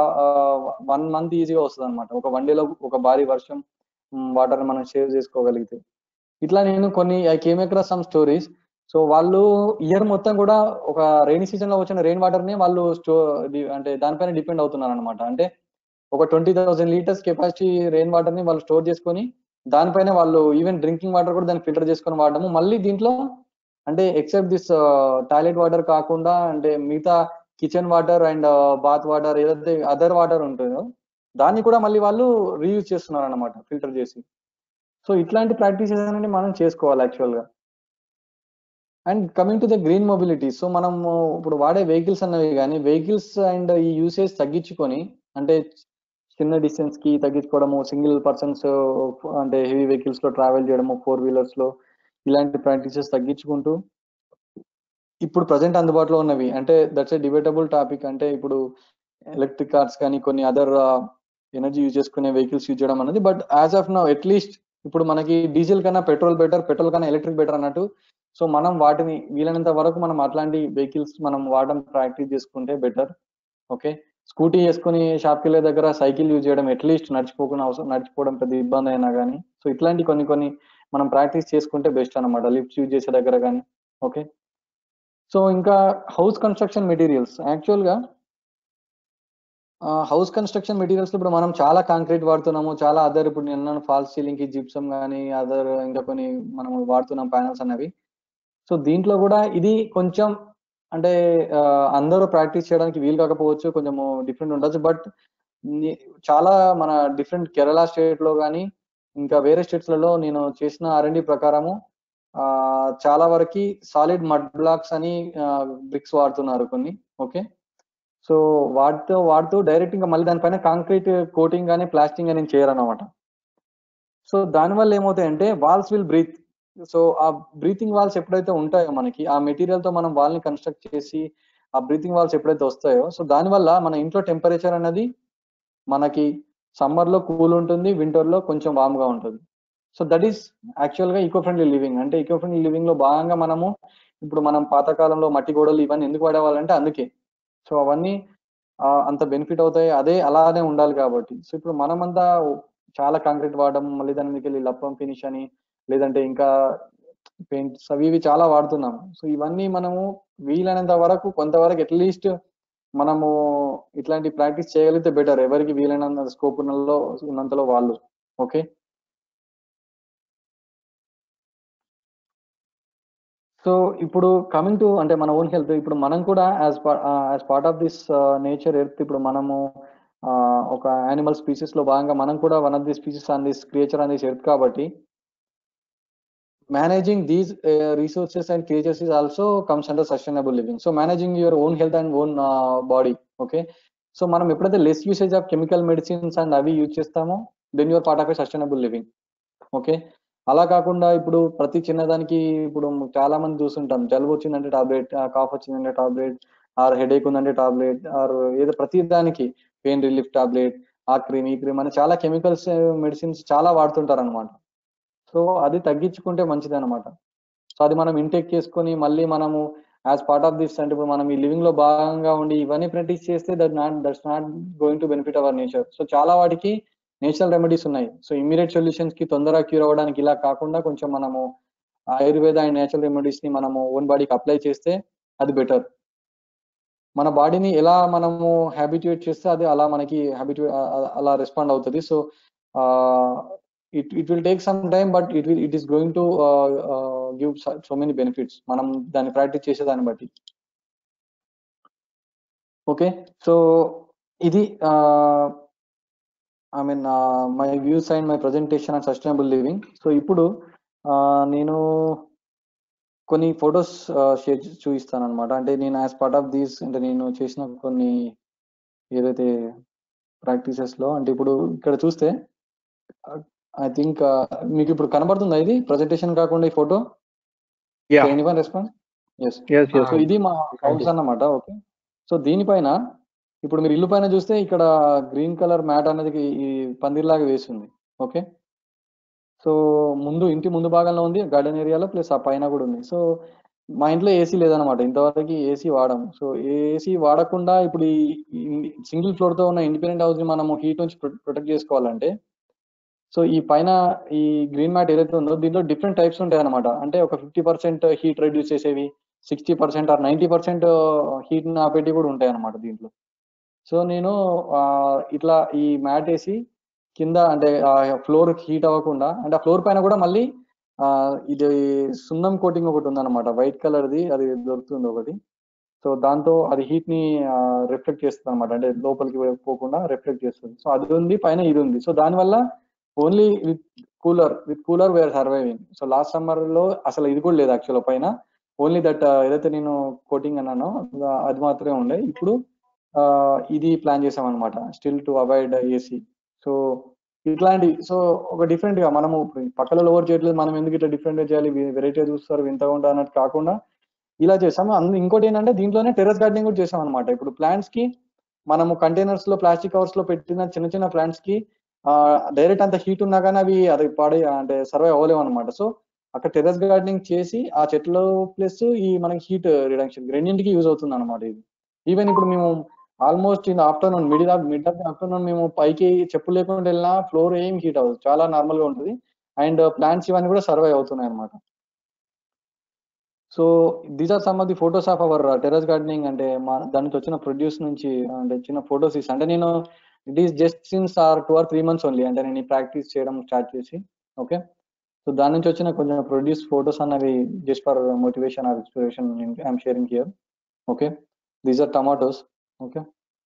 వన్ మంత్ ఈజీగా వస్తుంది అనమాట ఒక వన్ డేలో ఒక భారీ వర్షం వాటర్ మనం సేవ్ చేసుకోగలిగితే ఇట్లా నేను కొన్ని I came across some stories so వాళ్ళు ఇయర్ మొత్తం కూడా ఒక రెయినీ సీజన్ లో వచ్చిన రెయిన్ వాటర్ ని వాళ్ళు స్టో అంటే దానిపైన డిపెండ్ అవుతున్నారు అనమాట అంటే ఒక twenty thousand litres capacity rain water ని వాళ్ళు స్టోర్ చేసుకొని దానిపైన వాళ్ళు ఈవెన్ డ్రింకింగ్ వాటర్ కూడా దాన్ని ఫిల్టర్ చేసుకొని వాడడము మళ్ళీ దీంట్లో అంటే ఎక్సెప్ట్ దిస్ టాయిలెట్ వాటర్ కాకుండా అంటే మిగతా kitchen water and bath water ఏదైతే అదర్ వాటర్ ఉంటుందో దాన్ని కూడా మళ్ళీ వాళ్ళు రీయూజ్ చేస్తున్నారు అనమాట ఫిల్టర్ చేసి సో ఇట్లాంటి ప్రాక్టీసెస్ అనేది మనం చేసుకోవాలి యాక్చువల్ గా and coming to the green mobility so మనం ఇప్పుడు వాడే వెహికల్స్ అన్నవి కానీ వెహికల్స్ అండ్ ఈ యూసేజ్ తగ్గించుకొని అంటే చిన్న డిస్టెన్స్ కి తగ్గించుకోవడము సింగిల్ పర్సన్స్ అంటే హెవీ వెహికల్స్ లో ట్రావెల్ చేయడము ఫోర్ వీలర్స్ లో ఇలాంటి ప్రాక్టీసెస్ తగ్గించుకుంటూ ఇప్పుడు ప్రజెంట్ అందుబాటులో ఉన్నవి అంటే దట్స్ ఏ డిబేటబుల్ టాపిక్ అంటే ఇప్పుడు ఎలక్ట్రిక్ కార్స్ కానీ కొన్ని అదర్ ఎనర్జీ యూజ్ చేసుకునే వెహికల్స్ యూజ్ చేయడం అనేది but as of now at least ఇప్పుడు మనకి డీజిల్ కన్నా పెట్రోల్ బెటర్ పెట్రోల్ కన్నా ఎలక్ట్రిక్ బెటర్ అన్నట్టు సో మనం వాటిని వీలైనంత వరకు మనం అట్లాంటి వెహికల్స్ మనం వాడడం ప్రాక్టీస్ చేసుకుంటే బెటర్ ఓకే స్కూటీ చేసుకుని షాప్కి వెళ్ళే దగ్గర సైకిల్ యూజ్ చేయడం అట్లీస్ట్ నడిచిపోకుండా అవసరం నడిచిపోవడం పెద్ద ఇబ్బంది అయినా కానీ సో ఇట్లాంటి కొన్ని కొన్ని మనం ప్రాక్టీస్ చేసుకుంటే బెస్ట్ అనమాట లిఫ్ట్స్ యూజ్ చేసే దగ్గర కానీ ఓకే సో ఇంకా హౌస్ కన్స్ట్రక్షన్ మెటీరియల్స్ యాక్చువల్గా హౌస్ కన్స్ట్రక్షన్ మెటీరియల్స్ ఇప్పుడు మనం చాలా కాంక్రీట్ వాడుతున్నాము చాలా అదర్ ఇప్పుడు నేను ఫాల్స్ సీలింగ్ కి జిప్సమ్ కానీ అదర్ ఇంకా కొన్ని మనం వాడుతున్నాం ప్యానల్స్ అనేవి సో దీంట్లో కూడా ఇది కొంచెం అంటే అందరూ ప్రాక్టీస్ చేయడానికి వీలు కాకపోవచ్చు కొంచెము డిఫరెంట్ ఉండొచ్చు బట్ చాలా మన డిఫరెంట్ కేరళ స్టేట్ లో కానీ ఇంకా వేరే స్టేట్స్ లలో నేను చేసిన ఆర్ఎండి ప్రకారము ఆ చాలా వరకు సాలిడ్ మడ్ బ్లాక్స్ అని బ్రిక్స్ వాడుతున్నారు కొన్ని ఓకే సో వాటితో వాడుతూ డైరెక్ట్ ఇంకా మళ్ళీ దానిపైన కాంక్రీట్ కోటింగ్ కానీ ప్లాస్టింగ్ అని చేయరన్నమాట సో దానివల్ల ఏమవుతాయంటే వాల్స్ విల్ బ్రీత్ సో ఆ బ్రీతింగ్ వాల్స్ ఎప్పుడైతే ఉంటాయో మనకి ఆ మెటీరియల్ తో మనం వాల్ ని కన్స్ట్రక్ట్ చేసి ఆ బ్రీతింగ్ వాల్స్ ఎప్పుడైతే వస్తాయో సో దానివల్ల మన ఇంట్లో టెంపరేచర్ అనేది మనకి సమ్మర్ లో కూల్ ఉంటుంది వింటర్ లో కొంచెం వామ్ గా ఉంటుంది సో దట్ ఈస్ యాక్చువల్ గా ఈకో ఫ్రెండ్లీ లివింగ్ అంటే ఈకో ఫ్రెండ్లీ లివింగ్ లో భాగంగా మనము ఇప్పుడు మనం పాతకాలంలో మట్టి గోడలు ఇవన్నీ ఎందుకు వాడేవాళ్ళంటే అందుకే సో అవన్నీ అంత బెనిఫిట్ అవుతాయి అదే అలానే ఉండాలి కాబట్టి సో ఇప్పుడు మనమంతా చాలా కాంక్రీట్ వాడడం మళ్ళీ దాని మీదకి వెళ్ళి లప్పం ఫినిష్ అని లేదంటే ఇంకా పెయింట్స్ అవి ఇవి చాలా వాడుతున్నాం సో ఇవన్నీ మనము వీలైనంత వరకు కొంతవరకు అట్లీస్ట్ మనము ఇట్లాంటి ప్రాక్టీస్ చేయగలిగితే బెటర్ ఎవరికి వీలైనంత స్కోప్ ఉన్నలో ఉన్నంతలో వాళ్ళు ఓకే సో ఇప్పుడు కమింగ్ టు అంటే మన ఓన్ హెల్త్ ఇప్పుడు మనం కూడా as as part of this nature earth ఇప్పుడు మనము ఒక యానిమల్ స్పీసీస్ లో భాగంగా మనం కూడా one of the species on this creature on this earth కాబట్టి managing these uh, resources and creatures is also comes under sustainable living so managing your own health and own uh, body okay so మనం ఎప్పుడైతే less usage of chemical medicines and అవి use చేస్తామో then your part of a sustainable living okay అలా కాకుండా ఇప్పుడు ప్రతి చిన్నదానికి ఇప్పుడు చాలా మంది చూస్తుంటాం జలుబు వచ్చిందంటే టాబ్లెట్ కాఫ్ వచ్చిందంటే టాబ్లెట్ ఆర్ హెడేక్ ఉందంటే టాబ్లెట్ ఆర్ ఏదో ప్రతి దానికి పెయిన్ రిలీఫ్ టాబ్లెట్ ఆ క్రీమ్ ఈ క్రీమ్ అని చాలా కెమికల్స్ మెడిసిన్స్ చాలా వాడుతుంటారు అనమాట సో అది తగ్గించుకుంటే మంచిది అనమాట సో అది మనం ఇంటేక్ చేసుకొని మళ్ళీ మనము యాజ్ పార్ట్ ఆఫ్ దిస్ అంటే ఇప్పుడు మనం ఈ లివింగ్ లో భాగంగా ఉండి ఇవన్నీ ప్రాక్టీస్ చేస్తే that not that's not going to benefit our nature so చాలా వాటికి నేచురల్ రెమెడీస్ ఉన్నాయి సో ఇమీడియట్ సొల్యూషన్స్ కి తొందరగా క్యూర్ అవ్వడానికి ఇలా కాకుండా కొంచెం మనము ఆయుర్వేద అండ్ నేచురల్ రెమెడీస్ ని మనము ఓన్ బాడీకి అప్లై చేస్తే అది బెటర్ మన బాడీని ఎలా మనము హ్యాబిట్యూట్ చేస్తే అది అలా మనకి హ్యాబిట్యూ అలా రెస్పాండ్ అవుతుంది so it it will take some time but it will it is going to give so many benefits మనం దాన్ని ప్రాక్టీస్ చేసే దాన్ని బట్టి ఓకే సో ఇది I mean my views and my presentation and sustainable living so ఇప్పుడు నేను కొన్ని photos share చూపిస్తాను అనమాట అంటే నేను యాజ్ పార్ట్ ఆఫ్ దీస్ అంటే నేను చేసిన కొన్ని ఏదైతే ప్రాక్టీసెస్ లో అంటే ఇప్పుడు ఇక్కడ చూస్తే ఐ థింక్ మీకు ఇప్పుడు కనబడుతుందా ఇది ప్రజెంటేషన్ కాకుండా ఈ photo yeah anyone response yes yes yes so ఇది మా హౌస్ అన్నమాట ఓకే సో దీనిపైన ఇప్పుడు మీరు ఇల్లు పైన చూస్తే ఇక్కడ గ్రీన్ కలర్ మ్యాట్ అనేది ఈ పందిర్లాగా వేసింది ఓకే సో ముందు ఇంటి ముందు భాగంలో ఉంది గార్డెన్ ఏరియాలో ప్లస్ ఆ పైన కూడా ఉంది సో మా ఇంట్లో ఏసీ లేదనమాట ఇంతవరకు ఏసీ వాడము సో ఏసీ వాడకుండా ఇప్పుడు ఈ సింగిల్ ఫ్లోర్ తో ఉన్న ఇండిపెండెంట్ హౌస్ ని మనము హీట్ నుంచి ప్రొటెక్ట్ చేసుకోవాలంటే సో ఈ పైన ఈ గ్రీన్ మ్యాట్ ఏదైతే ఉందో దీంట్లో డిఫరెంట్ టైప్స్ ఉంటాయి అనమాట అంటే ఒక ఫిఫ్టీ పర్సెంట్ హీట్ రెడ్యూస్ చేసేవి sixty percent or ninety percent heat ఆపేటివి కూడా ఉంటాయి అనమాట దీంట్లో సో నేను ఆ, ఇట్లా ఈ మ్యాట్ వేసి కింద అంటే ఫ్లోర్ హీట్ అవ్వకుండా అంటే ఆ ఫ్లోర్ పైన కూడా మళ్ళీ ఆ, ఇది సున్నం కోటింగ్ ఒకటి ఉందన్నమాట వైట్ కలర్ది అది దొరుకుతుంది ఒకటి సో దాంతో అది హీట్ ని రిఫ్లెక్ట్ చేస్తుంది అనమాట అంటే లోపలికి పోకుండా రిఫ్లెక్ట్ చేస్తుంది సో అది ఉంది పైన ఇది ఉంది సో దానివల్ల only with cooler with cooler we're surviving so last summer లో అసలు ఇది కూడా లేదు యాక్చువల్ పైన ఓన్లీ దట్ ఏదైతే నేను కోటింగ్ అన్నానో అది మాత్రమే ఉండే ఇప్పుడు ఆ, ఇది ప్లాన్ చేసాం అనమాట still to avoid AC so ఇట్లాంటి సో ఒక డిఫరెంట్ గా మనము పక్కల ఓవర్ చేయట్లేదు మనం ఎందుకు ఇట్లా డిఫరెంట్ గా చేయాలి వెరైటీ చూస్తారు వింతగా ఉంటా అన్నట్టు కాకుండా ఇలా చేసాము అందు ఇంకోటి ఏంటంటే దీంట్లోనే టెర్రస్ గార్డెనింగ్ కూడా చేసాం అనమాట ఇప్పుడు ప్లాంట్స్ కి మనము కంటైనర్స్ లో ప్లాస్టిక్ కవర్స్ లో పెట్టిన చిన్న చిన్న ప్లాంట్స్ కి డైరెక్ట్ అంత హీట్ ఉన్నా కానీ అవి అది పాడే అంటే సర్వైవ్ అవ్వలేవు అనమాట సో అక్కడ టెర్రస్ గార్డెనింగ్ చేసి ఆ చెట్లు ప్లస్ ఈ మనకి హీట్ రిడక్షన్ రెండింటికి యూజ్ అవుతుంది అనమాట ఇది ఈవెన్ ఇప్పుడు మేము almost in afternoon middle of mid of afternoon మేము పైకి చెప్పు లేకుండా వెళ్ళినా ఫ్లోర్ ఏం హీట్ అవ్వదు చాలా నార్మల్ గా ఉంటుంది అండ్ ప్లాంట్స్ ఇవన్నీ కూడా సర్వైవ్ అవుతున్నాయి అనమాట so these are some of the photos of our terrace gardening అంటే మా దానికి వచ్చిన ప్రొడ్యూస్ నుంచి అంటే చిన్న ఫొటోస్ ఇస్తాను అంటే నేను it is just since or two or three months only అంటే నేను ప్రాక్టీస్ చేయడం స్టార్ట్ చేసి ఓకే సో దాని నుంచి వచ్చిన కొంచెం ప్రొడ్యూస్ ఫొటోస్ అన్నవి just for motivation or inspiration I'm sharing here okay these are tomatoes okay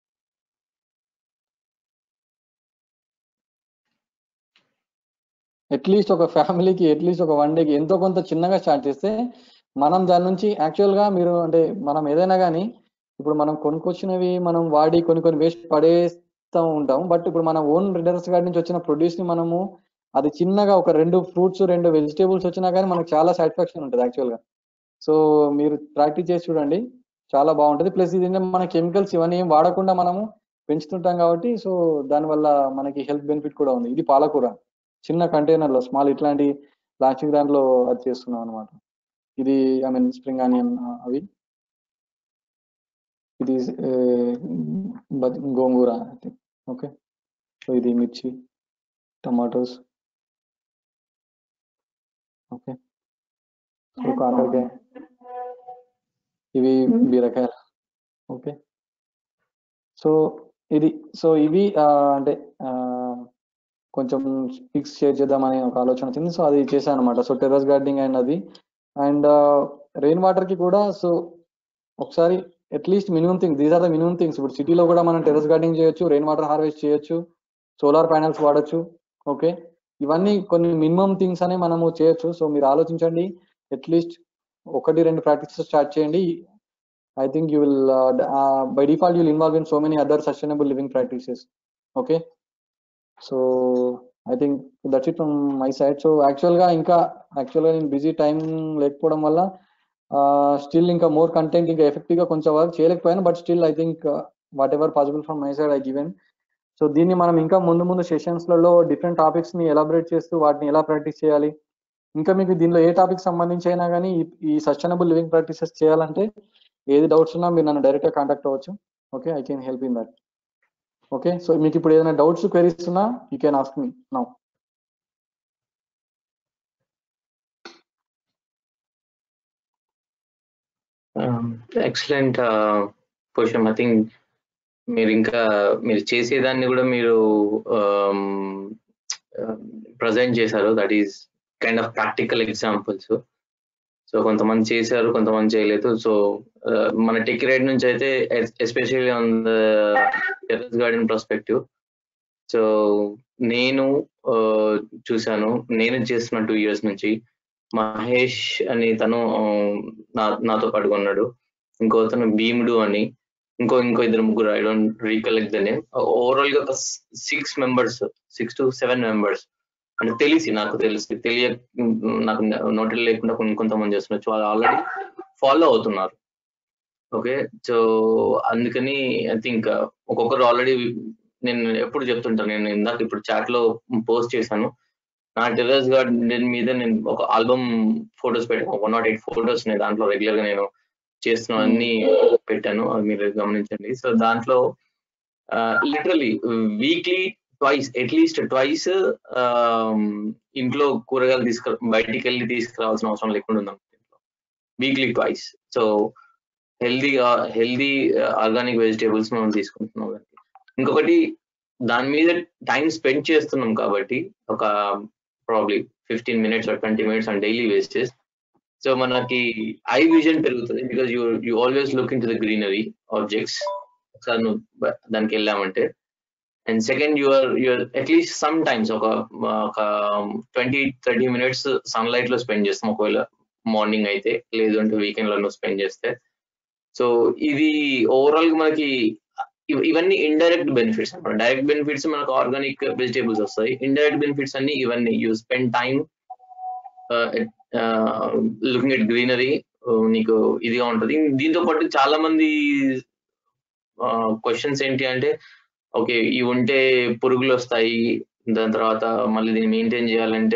at least ఒక ఫ్యామిలీకి అట్లీస్ట్ ఒక వన్ డేకి ఎంతో కొంత చిన్నగా స్టార్ట్ చేస్తే మనం దాని నుంచి యాక్చువల్ గా మీరు అంటే మనం ఏదైనా కానీ ఇప్పుడు మనం కొనుక్కొచ్చినవి మనం వాడి కొన్ని కొన్ని వేస్ట్ పడేస్తూ ఉంటాం బట్ ఇప్పుడు మన ఓన్ టెర్రస్ గార్డెన్ నుంచి వచ్చిన ప్రొడ్యూస్ ని మనము అది చిన్నగా ఒక రెండు ఫ్రూట్స్ రెండు వెజిటేబుల్స్ వచ్చినా కానీ మనకు చాలా సాటిస్ఫాక్షన్ ఉంటుంది యాక్చువల్ గా సో మీరు ప్రాక్టీస్ చేసి చూడండి చాలా బాగుంటుంది ప్లస్ ఇది ఏంటంటే మన కెమికల్స్ ఇవన్నీ ఏం వాడకుండా మనము పెంచుతుంటాం కాబట్టి సో దానివల్ల మనకి హెల్త్ బెనిఫిట్ కూడా ఉంది ఇది పాలకూర చిన్న కంటైనర్ లో స్మాల్ ఇట్లాంటి ప్లాస్టిక్ దాంట్లో అది చేస్తున్నాం అనమాట ఇది ఐ మీన్ స్ప్రింగ్ ఆనియన్ అవి ఇది ఏ, బ- గోంగూర ఓకే సో ఇది మిర్చి టమాటోస్ ఓకే సో కాకరకాయ ఇవి బీరకాయలు ఓకే సో ఇది సో ఇవి ఆ, అంటే ఆ, కొంచెం పిక్స్ షేర్ చేద్దామని ఒక ఆలోచన వచ్చింది సో అది చేశాను అనమాట సో టెర్రస్ గార్డెనింగ్ అండ్ అది అండ్ రెయిన్ వాటర్ కి కూడా సో ఒకసారి at least minimum things these are the minimum things ఇప్పుడు సిటీలో కూడా మనం టెర్రస్ గార్డెనింగ్ చేయొచ్చు రెయిన్ వాటర్ హార్వెస్ట్ చేయొచ్చు సోలార్ ప్యానల్స్ వాడచ్చు ఓకే ఇవన్నీ కొన్ని మినిమం థింగ్స్ అనే మనము చేయొచ్చు సో మీరు ఆలోచించండి అట్లీస్ట్ ఒకటి రెండు ప్రాక్టీసెస్ స్టార్ట్ చేయండి I think you will by default you'll involve in so many other sustainable living practices okay so I think that's it from my side so యాక్చువల్గా ఇంకా యాక్చువల్గా నేను బిజీ టైం లేకపోవడం వల్ల స్టిల్ ఇంకా మోర్ కంటెంట్ ఇంకా ఎఫెక్టివ్గా కొంచెం వర్క్ చేయలేకపోయాను but still I think whatever possible from my side I given so దీన్ని మనం ఇంకా ముందు ముందు సెషన్స్లలో డిఫరెంట్ టాపిక్స్ ని ఎలాబరేట్ చేస్తూ వాటిని ఎలా ప్రాక్టీస్ చేయాలి ఇంకా మీకు దీనిలో ఏ టాపిక్ సంబంధించి అయినా కానీ ఈ సస్టైనబుల్ లివింగ్ ప్రాక్టీసెస్ చేయాలంటే ఏది డౌట్స్ ఉన్నా మీరు నన్ను డైరెక్ట్గా కాంటాక్ట్ అవ్వచ్చు okay I can help in that okay so మీకు ఇప్పుడు ఏదైనా డౌట్స్ క్వెరీస్ ఉన్నా you can ask me now excellent question I think మీరు ఇంకా మీరు చేసేదాన్ని కూడా మీరు ప్రజెంట్ చేశారు that is kind of practical examples so కొంతమంది చేశారు కొంతమంది చేయలేదు సో మన టెక్ రైడ్ నుంచి అయితే especially on the terrace garden perspective so నేను చూశాను నేను చేస్తున్న టూ ఇయర్స్ నుంచి మహేష్ అని తను నా నాతో పాటు ఉన్నాడు ఇంకో తను భీముడు అని ఇంకో ఇంకో ఇద్దరు ముగ్గురు I don't recollect the name overall గా ఒక six members six to seven members అంటే తెలిసి నాకు తెలిసి తెలియ నాకు నోటీలు లేకుండా కొన్ని కొంతమంది చేస్తున్నారు వాళ్ళు ఆల్రెడీ ఫాలో అవుతున్నారు ఓకే సో అందుకని ఐ థింక్ ఒక్కొక్కరు ఆల్రెడీ నేను ఎప్పుడు చెప్తుంటాను నేను ఇందాక ఇప్పుడు చాట్ లో పోస్ట్ చేశాను నా టెర్రస్ గార్డెన్ మీద నేను ఒక ఆల్బమ్ ఫొటోస్ పెట్టాను వన్ నాట్ ఎయిట్ ఫొటోస్ ఉన్నాయి దాంట్లో రెగ్యులర్ గా నేను చేస్తున్న అన్ని పెట్టాను అది మీరు గమనించండి సో దాంట్లో literally weekly twice at least twice ఇంట్లో కూరగాయలు తీసుకు బయటికి వెళ్ళి తీసుకురావాల్సిన అవసరం లేకుండా ఉందాం వీక్లీ ట్వైస్ సో హెల్దీగా హెల్దీ ఆర్గానిక్ వెజిటేబుల్స్ మనం తీసుకుంటున్నాం ఇంకొకటి దాని మీద టైం స్పెండ్ చేస్తున్నాం కాబట్టి ఒక probably fifteen minutes twenty minutes on daily wastage so మనకి ఐ విజన్ పెరుగుతుంది because you you always look in to the greenery objects ఒకసారి నువ్వు దానికి వెళ్ళామంటే and second your your at least some times ఒక ఒక ట్వంటీ థర్టీ మినిట్స్ సన్లైట్ లో spend చేస్తాం ఒకవేళ మార్నింగ్ అయితే లేదు అంటే వీకెండ్ లో స్పెండ్ చేస్తే సో ఇది ఓవరాల్ గా మనకి ఇవన్నీ ఇండైరెక్ట్ బెనిఫిట్స్ అనమాట డైరెక్ట్ బెనిఫిట్స్ మనకు ఆర్గానిక్ వెజిటేబుల్స్ వస్తాయి ఇండైరెక్ట్ బెనిఫిట్స్ అన్ని ఇవన్నీ you spend time looking at greenery నీకు ఇదిగా ఉంటుంది దీంతో పాటు చాలా మంది క్వశ్చన్స్ ఏంటి అంటే ఓకే ఇవి ఉంటే పురుగులు వస్తాయి దాని తర్వాత మళ్ళీ దీన్ని మెయింటైన్ చేయాలంటే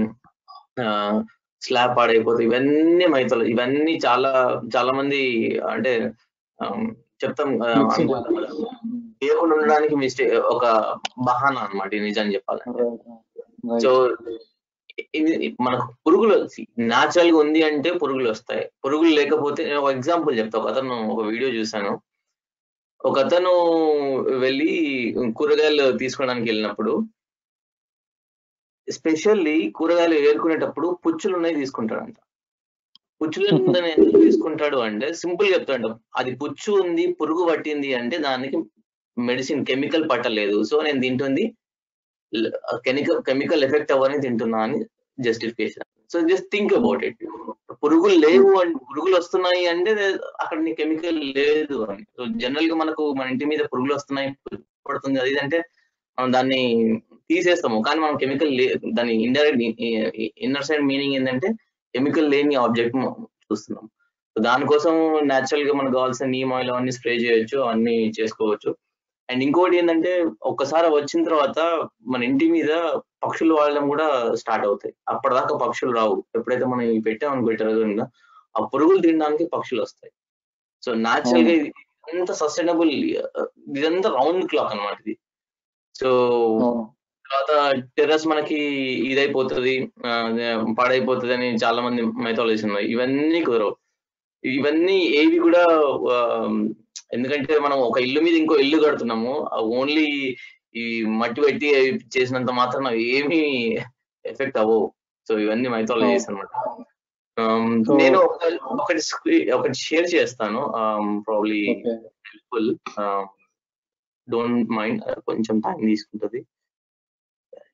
స్లాబ్ పాడైపోతాయి ఇవన్నీ మైతలు ఇవన్నీ చాలా చాలా మంది అంటే చెప్తాం లేకుండా ఉండడానికి మిస్టేక్ ఒక బహానా అనమాట నిజం చెప్పాలంటే సో ఇది మనకు పురుగులు న్యాచురల్ గా ఉంది అంటే పురుగులు వస్తాయి పురుగులు లేకపోతే నేను ఒక ఎగ్జాంపుల్ చెప్తా ఒక అతను ఒక వీడియో చూసాను ఒక అతను వెళ్ళి కూరగాయలు తీసుకోవడానికి వెళ్ళినప్పుడు ఎస్పెషల్లీ కూరగాయలు ఏరుకునేటప్పుడు పుచ్చులు ఉన్నాయి తీసుకుంటాడంట పుచ్చులు ఉందని ఎందుకు తీసుకుంటాడు అంటే సింపుల్ చెప్తాడు అది పుచ్చు ఉంది పురుగు పట్టింది అంటే దానికి మెడిసిన్ కెమికల్ పట్టలేదు సో నేను తింటుంది కెమికల్ కెమికల్ ఎఫెక్ట్ అవ్వని తింటున్నా అని justification so just think about it పురుగులు లేవు అంటే పురుగులు వస్తున్నాయి అంటే అక్కడ నీ కెమికల్ లేదు అని సో జనరల్ గా మనకు మన ఇంటి మీద పురుగులు వస్తున్నాయి పడుతుంది అది అంటే మనం దాన్ని తీసేస్తాము కానీ మనం కెమికల్ దాని ఇండైరెక్ట్ ఇన్నర్ సైడ్ మీనింగ్ ఏంటంటే కెమికల్ లేని ఆబ్జెక్ట్ చూస్తున్నాం సో దానికోసం న్యాచురల్ గా మనకు కావాల్సిన నీమ్ ఆయిల్ అవన్నీ స్ప్రే చేయొచ్చు అవన్నీ చేసుకోవచ్చు అండ్ ఇంకోటి ఏంటంటే ఒక్కసారి వచ్చిన తర్వాత మన ఇంటి మీద పక్షులు వాడడం కూడా స్టార్ట్ అవుతాయి అప్పటిదాకా పక్షులు రావు ఎప్పుడైతే మనం ఇవి పెట్టామని పెట్టారు ఆ పురుగులు తినడానికి పక్షులు వస్తాయి సో న్యాచురల్ గా ఇదంతా సస్టైనబుల్ ఇదంతా రౌండ్ క్లాక్ అనమాట ఇది సో తర్వాత టెర్రస్ మనకి ఇదైపోతుంది పాడైపోతుంది అని చాలా మంది మైథాలజీస్ ఉన్నాయి ఇవన్నీ కుదరవు ఇవన్నీ ఏవి కూడా ఎందుకంటే మనం ఒక ఇల్లు మీద ఇంకో ఇల్లు కడుతున్నాము ఓన్లీ ఈ మట్టి పెట్టి చేసినంత మాత్రం ఏమీ ఎఫెక్ట్ అవ్వవు సో ఇవన్నీ మైథాలజీస్ అనమాట నేను ఒకటి ఒకటి షేర్ చేస్తాను ప్రాబ్లీ హెల్ప్ఫుల్ డోంట్ మైండ్ కొంచెం టైం తీసుకుంటుంది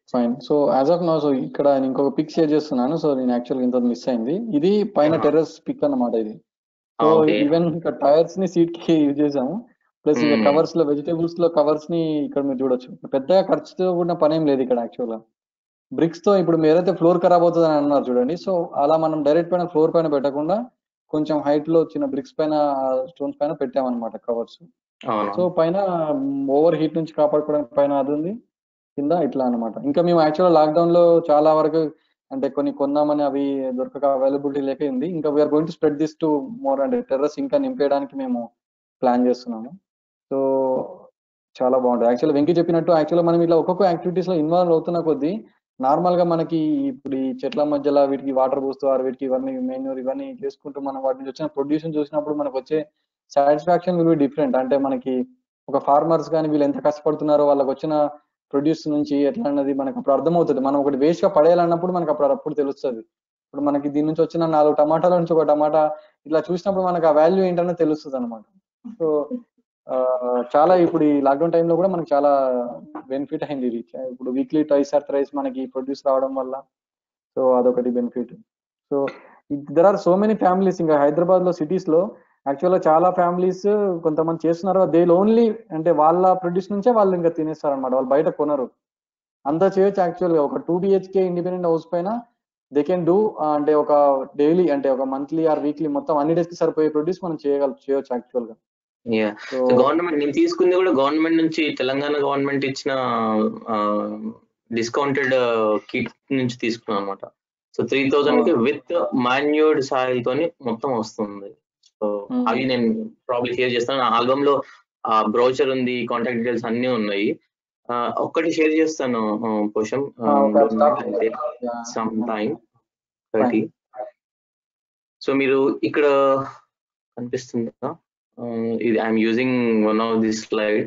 fine so as of now so ఇక్కడ నేను ఇంకొక పిక్ షేర్ చేస్తున్నాను సో నేను యాక్చువల్గా ఇంత మిస్ అయింది ఇది పైన Ah. టెర్రస్ పిక్ అన్నమాట ఇది సో Okay. ఈవెన్ ఇంకా టైర్స్ ని సీట్ కి యూజ్ చేసాము ప్లస్ ఇంకా Hmm. కవర్స్ లో వెజిటేబుల్స్ లో కవర్స్ ని ఇక్కడ మీరు చూడొచ్చు పెద్దగా ఖర్చుతో కూడిన పని ఏం లేదు ఇక్కడ యాక్చువల్ గా బ్రిక్స్ తో ఇప్పుడు మీరైతే ఫ్లోర్ ఖరాబ్ అవుతుంది అని అన్నారు చూడండి సో అలా మనం డైరెక్ట్ పైన ఫ్లోర్ పైన పెట్టకుండా కొంచెం హైట్ లో చిన్న బ్రిక్స్ పైన స్టోన్స్ పైన పెట్టామన్నమాట కవర్స్ అవును సో పైన ఓవర్ హీట్ నుంచి కాపాడుకోవడానికి పైన అది ఉంది కింద ఇట్లా అన్నమాట ఇంకా మేము యాక్చువల్ లాక్డౌన్ లో చాలా వరకు అంటే కొన్ని కొందామని అవి దొరకక అవైలబిలిటీ లేక ఉంది ఇంకా we're going to spread this to more అంటే టెర్రస్ ఇంకా నింపేయడానికి మేము ప్లాన్ చేస్తున్నాము సో చాలా బాగుంటుంది యాక్చువల్ వెంకీ చెప్పినట్టు యాక్చువల్ మనం ఇట్లా ఒక్కొక్క యాక్టివిటీస్ లో ఇన్వాల్వ్ అవుతున్న కొద్దీ నార్మల్ గా మనకి ఇప్పుడు ఈ చెట్ల మధ్యలో వీటికి వాటర్ పోస్తూ ఆరు వీటికి ఇవన్నీ మెన్యూర్ ఇవన్నీ చేసుకుంటూ మనం వాటి నుంచి వచ్చిన ప్రొడ్యూషన్ చూసినప్పుడు మనకు వచ్చే సాటిస్ఫాక్షన్ విల్ బి డిఫరెంట్ అంటే మనకి ఒక ఫార్మర్స్ కానీ వీళ్ళు ఎంత కష్టపడుతున్నారో వాళ్ళకి వచ్చిన ప్రొడ్యూస్ నుంచి ఎట్లా అన్నది మనకు అప్పుడు అర్థమవుతుంది మనం ఒకటి వేస్ట్ గా పడేయాలన్నప్పుడు మనకు అప్పుడు అప్పుడు తెలుస్తుంది ఇప్పుడు మనకి దీని నుంచి వచ్చిన నాలుగు టమాటాల నుంచి ఒక టమాటా ఇట్లా చూసినప్పుడు మనకు ఆ వాల్యూ ఏంటనే తెలుస్తుంది అనమాట సో చాలా ఇప్పుడు ఈ లాక్డౌన్ టైంలో కూడా మనకు చాలా బెనిఫిట్ అయింది ఇది ఇప్పుడు వీక్లీ ట్వైస్ ఆర్ థ్రైస్ మనకి ప్రొడ్యూస్ రావడం వల్ల సో అదొకటి benefit so there are so many families ఇంకా హైదరాబాద్ లో సిటీస్ లో యాక్చువల్ గా చాలా ఫ్యామిలీస్ కొంతమంది చేస్తున్నారు దే ఓన్లీ అంటే వాళ్ళ ప్రొడ్యూస్ నుంచే వాళ్ళు ఇంకా తినేస్తారు అనమాట వాళ్ళు బయట కొనరు అంతా చేయొచ్చు యాక్చువల్ గా ఒక టూ బిహెచ్కే ఇండిపెండెంట్ హౌస్ పైన దే కెన్ డూ అంటే ఒక డైలీ అంటే ఒక మంత్లీ ఆర్ వీక్లీ మొత్తం అన్ని డేస్ కి సరిపోయే ప్రొడ్యూస్ మనం చేయగల చేయొచ్చు యాక్చువల్ గా యా సో గవర్నమెంట్ నేను తీసుకుంది కూడా గవర్నమెంట్ నుంచి తెలంగాణ గవర్నమెంట్ ఇచ్చిన డిస్కౌంటెడ్ కిట్ నుంచి తీసుకున్నాను అనమాట సో త్రీ థౌజండ్ కి విత్ మాన్యూర్డ్ సాయిల్ తోని మొత్తం వస్తుంది సో Hmm. అవి నేను ప్రాబ్లీ షేర్ చేస్తాను నా ఆల్బమ్ లో ఆ బ్రౌచర్ ఉంది కాంటాక్ట్ డీటెయిల్స్ అన్ని ఉన్నాయి ఆ, ఒక్కటి షేర్ చేస్తాను Posham Ah, okay, I'll start. Some time thirty so మీరు ఇక్కడ కనిపిస్తుందా Uh, ఇది I'm using one of the slide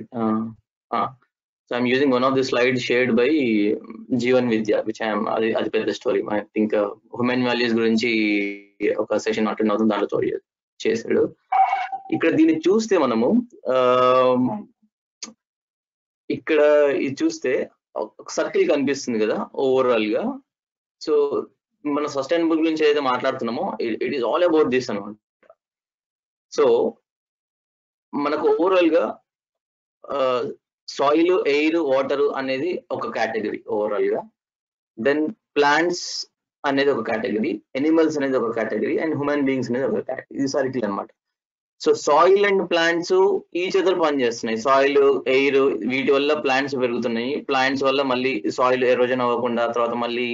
so I'm using one of the slide shared by Jeevan Vidya which I'm అది అది పెద్ద story I think human values గురించి ఒక session attend అవుతుంది దాంట్లో స్టోరీ చేశాడు ఇక్కడ దీన్ని చూస్తే మనము um, ఇక్కడ ఇది చూస్తే ఒక సర్కిల్ కనిపిస్తుంది కదా ఓవరాల్ గా సో మన సస్టైనబుల్ గురించి ఏదైతే మాట్లాడుతున్నామో it is all about this అనమాట సో మనకు ఓవరాల్ గా సాయిల్ ఎయిర్ వాటర్ అనేది ఒక కేటగిరీ ఓవరాల్ గా దెన్ ప్లాంట్స్ అనేది ఒక కేటగిరీ ఎనిమల్స్ అనేది ఒక కేటగిరీ అండ్ హ్యూమన్ బీయింగ్స్ అనేది ఒక కేటగిరీ ఇది సర్కిల్ అనమాట so soil and plants each other పని చేస్తున్నాయి సాయిల్ ఎయిర్ వీటి వల్ల ప్లాంట్స్ పెరుగుతున్నాయి ప్లాంట్స్ వల్ల మళ్ళీ సాయిల్ ఎరోజన్ అవ్వకుండా తర్వాత మళ్ళీ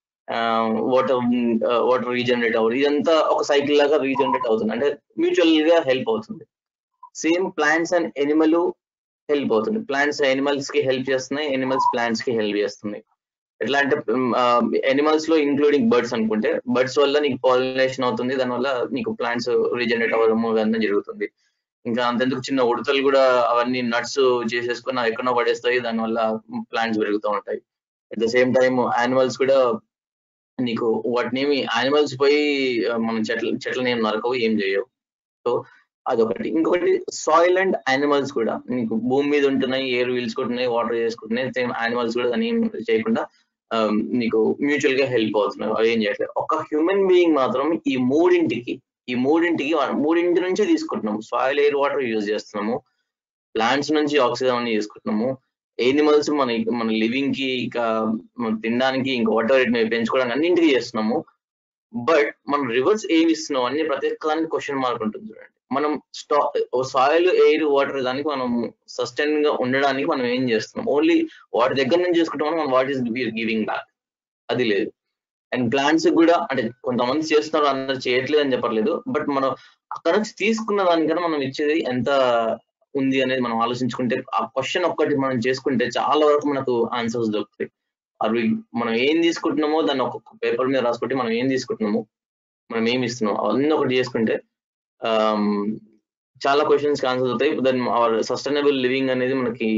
వాటర్ వాటర్ రీజనరేట్ అవ్వదు ఇదంతా ఒక సైకిల్ లాగా రీజనరేట్ అవుతుంది అంటే మ్యూచువల్ గా హెల్ప్ అవుతుంది same plants and animal help అవుతుంది ప్లాంట్స్ ఎనిమల్స్ కి హెల్ప్ చేస్తున్నాయి ఎనిమల్స్ ప్లాంట్స్ కి హెల్ప్ చేస్తున్నాయి ఎట్లా అంటే ఎనిమల్స్ లో ఇంక్లూడింగ్ బర్డ్స్ అనుకుంటే బర్డ్స్ వల్ల నీకు పాలినేషన్ అవుతుంది దానివల్ల నీకు ప్లాంట్స్ రీజనరేట్ అవ్వడము అన్నీ జరుగుతుంది ఇంకా అంతెందుకు చిన్న ఉడతలు కూడా అవన్నీ నట్స్ చేసేసుకుని అవి ఎక్కడో పడేస్తాయి దానివల్ల ప్లాంట్స్ పెరుగుతూ ఉంటాయి at the same time animals కూడా నీకు వాటిని ఏమి యానిమల్స్ పోయి ఆ, మనం చెట్ల చెట్లని ఏం నరకవు ఏం చేయవు సో అదొకటి ఇంకొకటి సాయిల్ అండ్ యానిమల్స్ కూడా నీకు భూమి మీద ఉంటున్నాయి ఎయిర్ పీల్చుకుంటున్నాయి వాటర్ చేసుకుంటున్నాయి సేమ్ యానిమల్స్ కూడా దాన్ని ఏం చేయకుండా ఆ, నీకు మ్యూచువల్ గా హెల్ప్ అవుతున్నాయి అవి ఏం చేయట్లేదు ఒక హ్యూమన్ బీయింగ్ మాత్రం ఈ మూడింటికి ఈ మూడింటికి మనం మూడింటి నుంచే తీసుకుంటున్నాము సాయిల్ ఎయిర్ వాటర్ యూజ్ చేస్తున్నాము ప్లాంట్స్ నుంచి ఆక్సిజన్ అని తీసుకుంటున్నాము ఎనిమల్స్ మన మన లివింగ్ కి ఇక మన తినడానికి ఇంకా వాటర్ పెంచుకోవడానికి అన్నింటికి చేస్తున్నాము బట్ మనం రివర్స్ ఏమి ఇస్తున్నాం అన్ని ప్రతి ఒక్కదానికి క్వశ్చన్ మార్క్ ఉంటుంది చూడండి మనం స్టా సాయిల్ ఎయిర్ వాటర్ దానికి మనం సస్టైన్ గా ఉండడానికి మనం ఏం చేస్తున్నాం ఓన్లీ వాటి దగ్గర నుంచి చూసుకుంటాం మనం వాట్ ఈస్ గివింగ్ బ్యాక్ అది లేదు అండ్ ప్లాంట్స్ కూడా అంటే కొంతమంది చేస్తున్నారు అందరు చేయట్లేదు అని చెప్పట్లేదు బట్ మనం అక్కడ నుంచి తీసుకున్న దానికన్నా మనం ఇచ్చేది ఎంత ఉంది అనేది మనం ఆలోచించుకుంటే ఆ క్వశ్చన్ ఒక్కటి మనం చేసుకుంటే చాలా వరకు మనకు ఆన్సర్స్ దొరుకుతాయి అవి మనం ఏం తీసుకుంటున్నామో దాన్ని ఒక్కొక్క పేపర్ మీద రాసుకుంటే మనం ఏం తీసుకుంటున్నామో మనం ఏం ఇస్తున్నాం అవన్నీ ఒకటి చేసుకుంటే ఆమ్, చాలా క్వశ్చన్స్ ఆన్సర్ అవుతాయి దెన్ అవర్ సస్టైనబుల్ లివింగ్ అనేది మనకి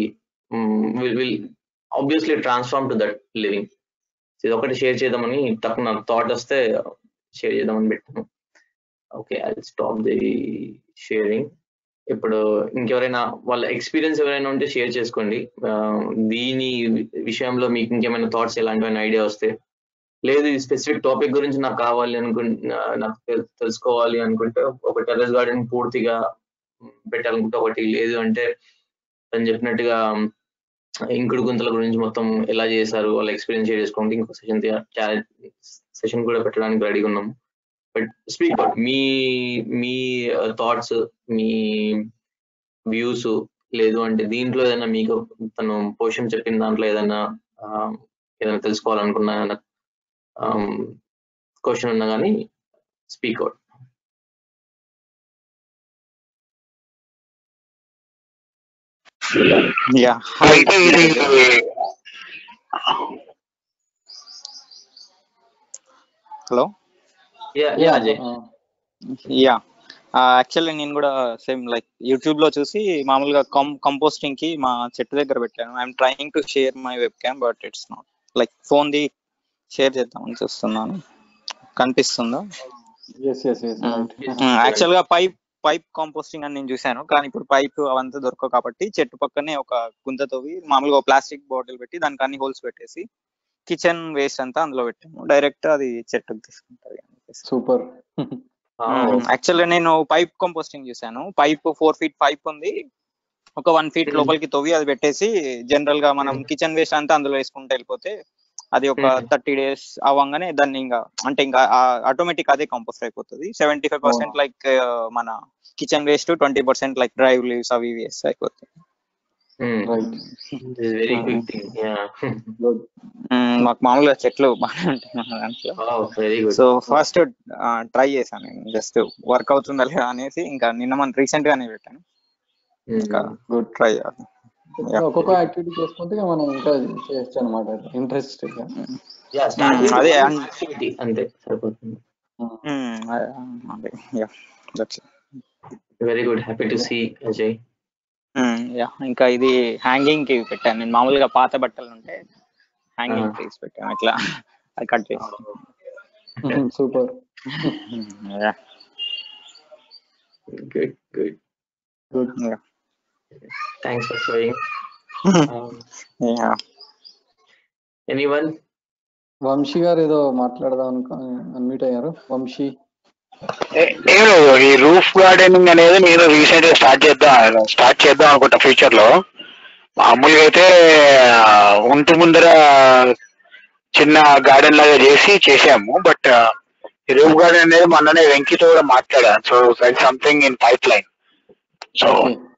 will obviously transform to that living ఇది ఒకటి షేర్ చేద్దామని తక్కువ నాకు థాట్ వస్తే షేర్ చేద్దామని పెట్టాను okay I stop the sharing ఇప్పుడు ఇంకెవరైనా వాళ్ళ ఎక్స్పీరియన్స్ ఎవరైనా ఉంటే షేర్ చేసుకోండి ఆ, దీని విషయంలో మీకు ఇంకేమైనా థాట్స్ ఎలాంటివైనా ఐడియా వస్తే లేదు ఈ స్పెసిఫిక్ టాపిక్ గురించి నాకు కావాలి అనుకుంటే నాకు తెల్- తెలుసుకోవాలి అనుకుంటే ఒక టెర్రస్ గార్డెన్ పూర్తిగా పెట్టాలనుకుంటే ఒకటి లేదు అంటే తను చెప్పినట్టుగా ఇంకుడు గుంతల గురించి మొత్తం ఎలా చేశారు వాళ్ళ ఎక్స్పీరియన్స్ షేర్ చేసుకోండి ఇంకో సెషన్ సెషన్ కూడా పెట్టడానికి రెడీగా ఉన్నాము బట్ స్పీక్ అవుట్ మీ మీ థాట్స్ మీ వ్యూస్ లేదు అంటే దీంట్లో ఏదైనా మీకు తను పోషన్ చెప్పిన దాంట్లో ఏదైనా ఆ, ఏదైనా తెలుసుకోవాలనుకున్నా క్వశ్చన్ ఉన్నా కానీ స్పీక్ అవుట్ యా అయితే ఇది hello yeah yeah Ajay yeah actually నేను కూడా సేమ్ లైక్ యూట్యూబ్ లో చూసి మామూలుగా కం కంపోస్టింగ్ కి మా చెట్టు దగ్గర పెట్టాను I'm trying to share my webcam but it's not like phone the share చేద్దామని చూస్తున్నాను కనిపిస్తుందా ఎస్ ఎస్ ఎస్ యాక్చువల్ గా పైప్ పైప్ కాంపోస్టింగ్ అని నేను చూశాను కానీ ఇప్పుడు పైప్ అవంతా దొరకవు కాబట్టి చెట్టు పక్కనే ఒక గుంత తవ్వి మామూలుగా ప్లాస్టిక్ బాటిల్ పెట్టి దానికి అన్ని హోల్స్ పెట్టేసి కిచెన్ వేస్ట్ అంతా అందులో పెట్టాము డైరెక్ట్ అది చెట్టుకు తీసుకుంటది సూపర్ యాక్చువల్గా నేను పైప్ కంపోస్టింగ్ చూసాను పైప్ ఫోర్ ఫీట్ పైప్ ఉంది ఒక వన్ ఫీట్ Hmm. లోపలికి తవ్వి అది పెట్టేసి జనరల్ గా మనం Hmm. కిచెన్ వేస్ట్ అంతా అందులో వేసుకుంటూ వెళ్ళిపోతే అది ఒక Hmm. థర్టీ డేస్ అవ్వగానే దాన్ని ఇంకా అంటే ఇంకా ఆటోమేటిక్ అదే కంపోస్ట్ అయిపోతుంది సెవెంటీ ఫైవ్ పర్సెంట్ లైక్ మన kitchen waste twenty percent like dry leaves అవి ఇవి వేస్ట్ అయిపోతాయి right very quick thing yeah good Hmm, మాకు మామూలుగా చెట్లు బాగానే ఉంటాయి మన దాంట్లో very good so first try చేశాను నేను జస్ట్ వర్క్ అవుతుందా లేదా అనేసి ఇంకా నిన్న మన రీసెంట్ గానే పెట్టాను ఇంకా గుడ్ ట్రై Yeah. ఒక్కొక్క యాక్టివిటీ చేసుకుంటే ఇక మనం ఇంకా చేయొచ్చు అనమాట ఇంట్రెస్ట్ యా స్టార్ట్ Hmm, అదే అన్- యాక్టివిటీ అంతే సరిపోతుంది అదే yeah that's very good happy to see Ajay yeah ఇంకా ఇది హ్యాంగింగ్ కి పెట్టాను నేను మామూలుగా పాత బట్టలు ఉంటే హ్యాంగింగ్ Ah. తీసి పెట్టాను ఇట్లా అది కట్ చేసి super yeah good good good Yeah. Thanks for showing yeah anyone Vamsi గారు ఏదో మాట్లాడదాం అనుకో అన్మ్యూట్ అయ్యారు వంశీ ఏ- ఏం లేదు ఈ రూఫ్ గార్డెనింగ్ అనేది నేను రీసెంట్ గా స్టార్ట్ చేద్దాం స్టార్ట్ చేద్దాం అనుకుంటా ఫ్యూచర్ లో మామూలుగా అయితే ఆ, ఒంటి ముందర చిన్న గార్డెన్ లాగా చేసి చేసాము బట్ ఈ రూఫ్ గార్డెన్ అనేది మొన్ననే వెంకితో కూడా మాట్లాడాను so that something in pipeline so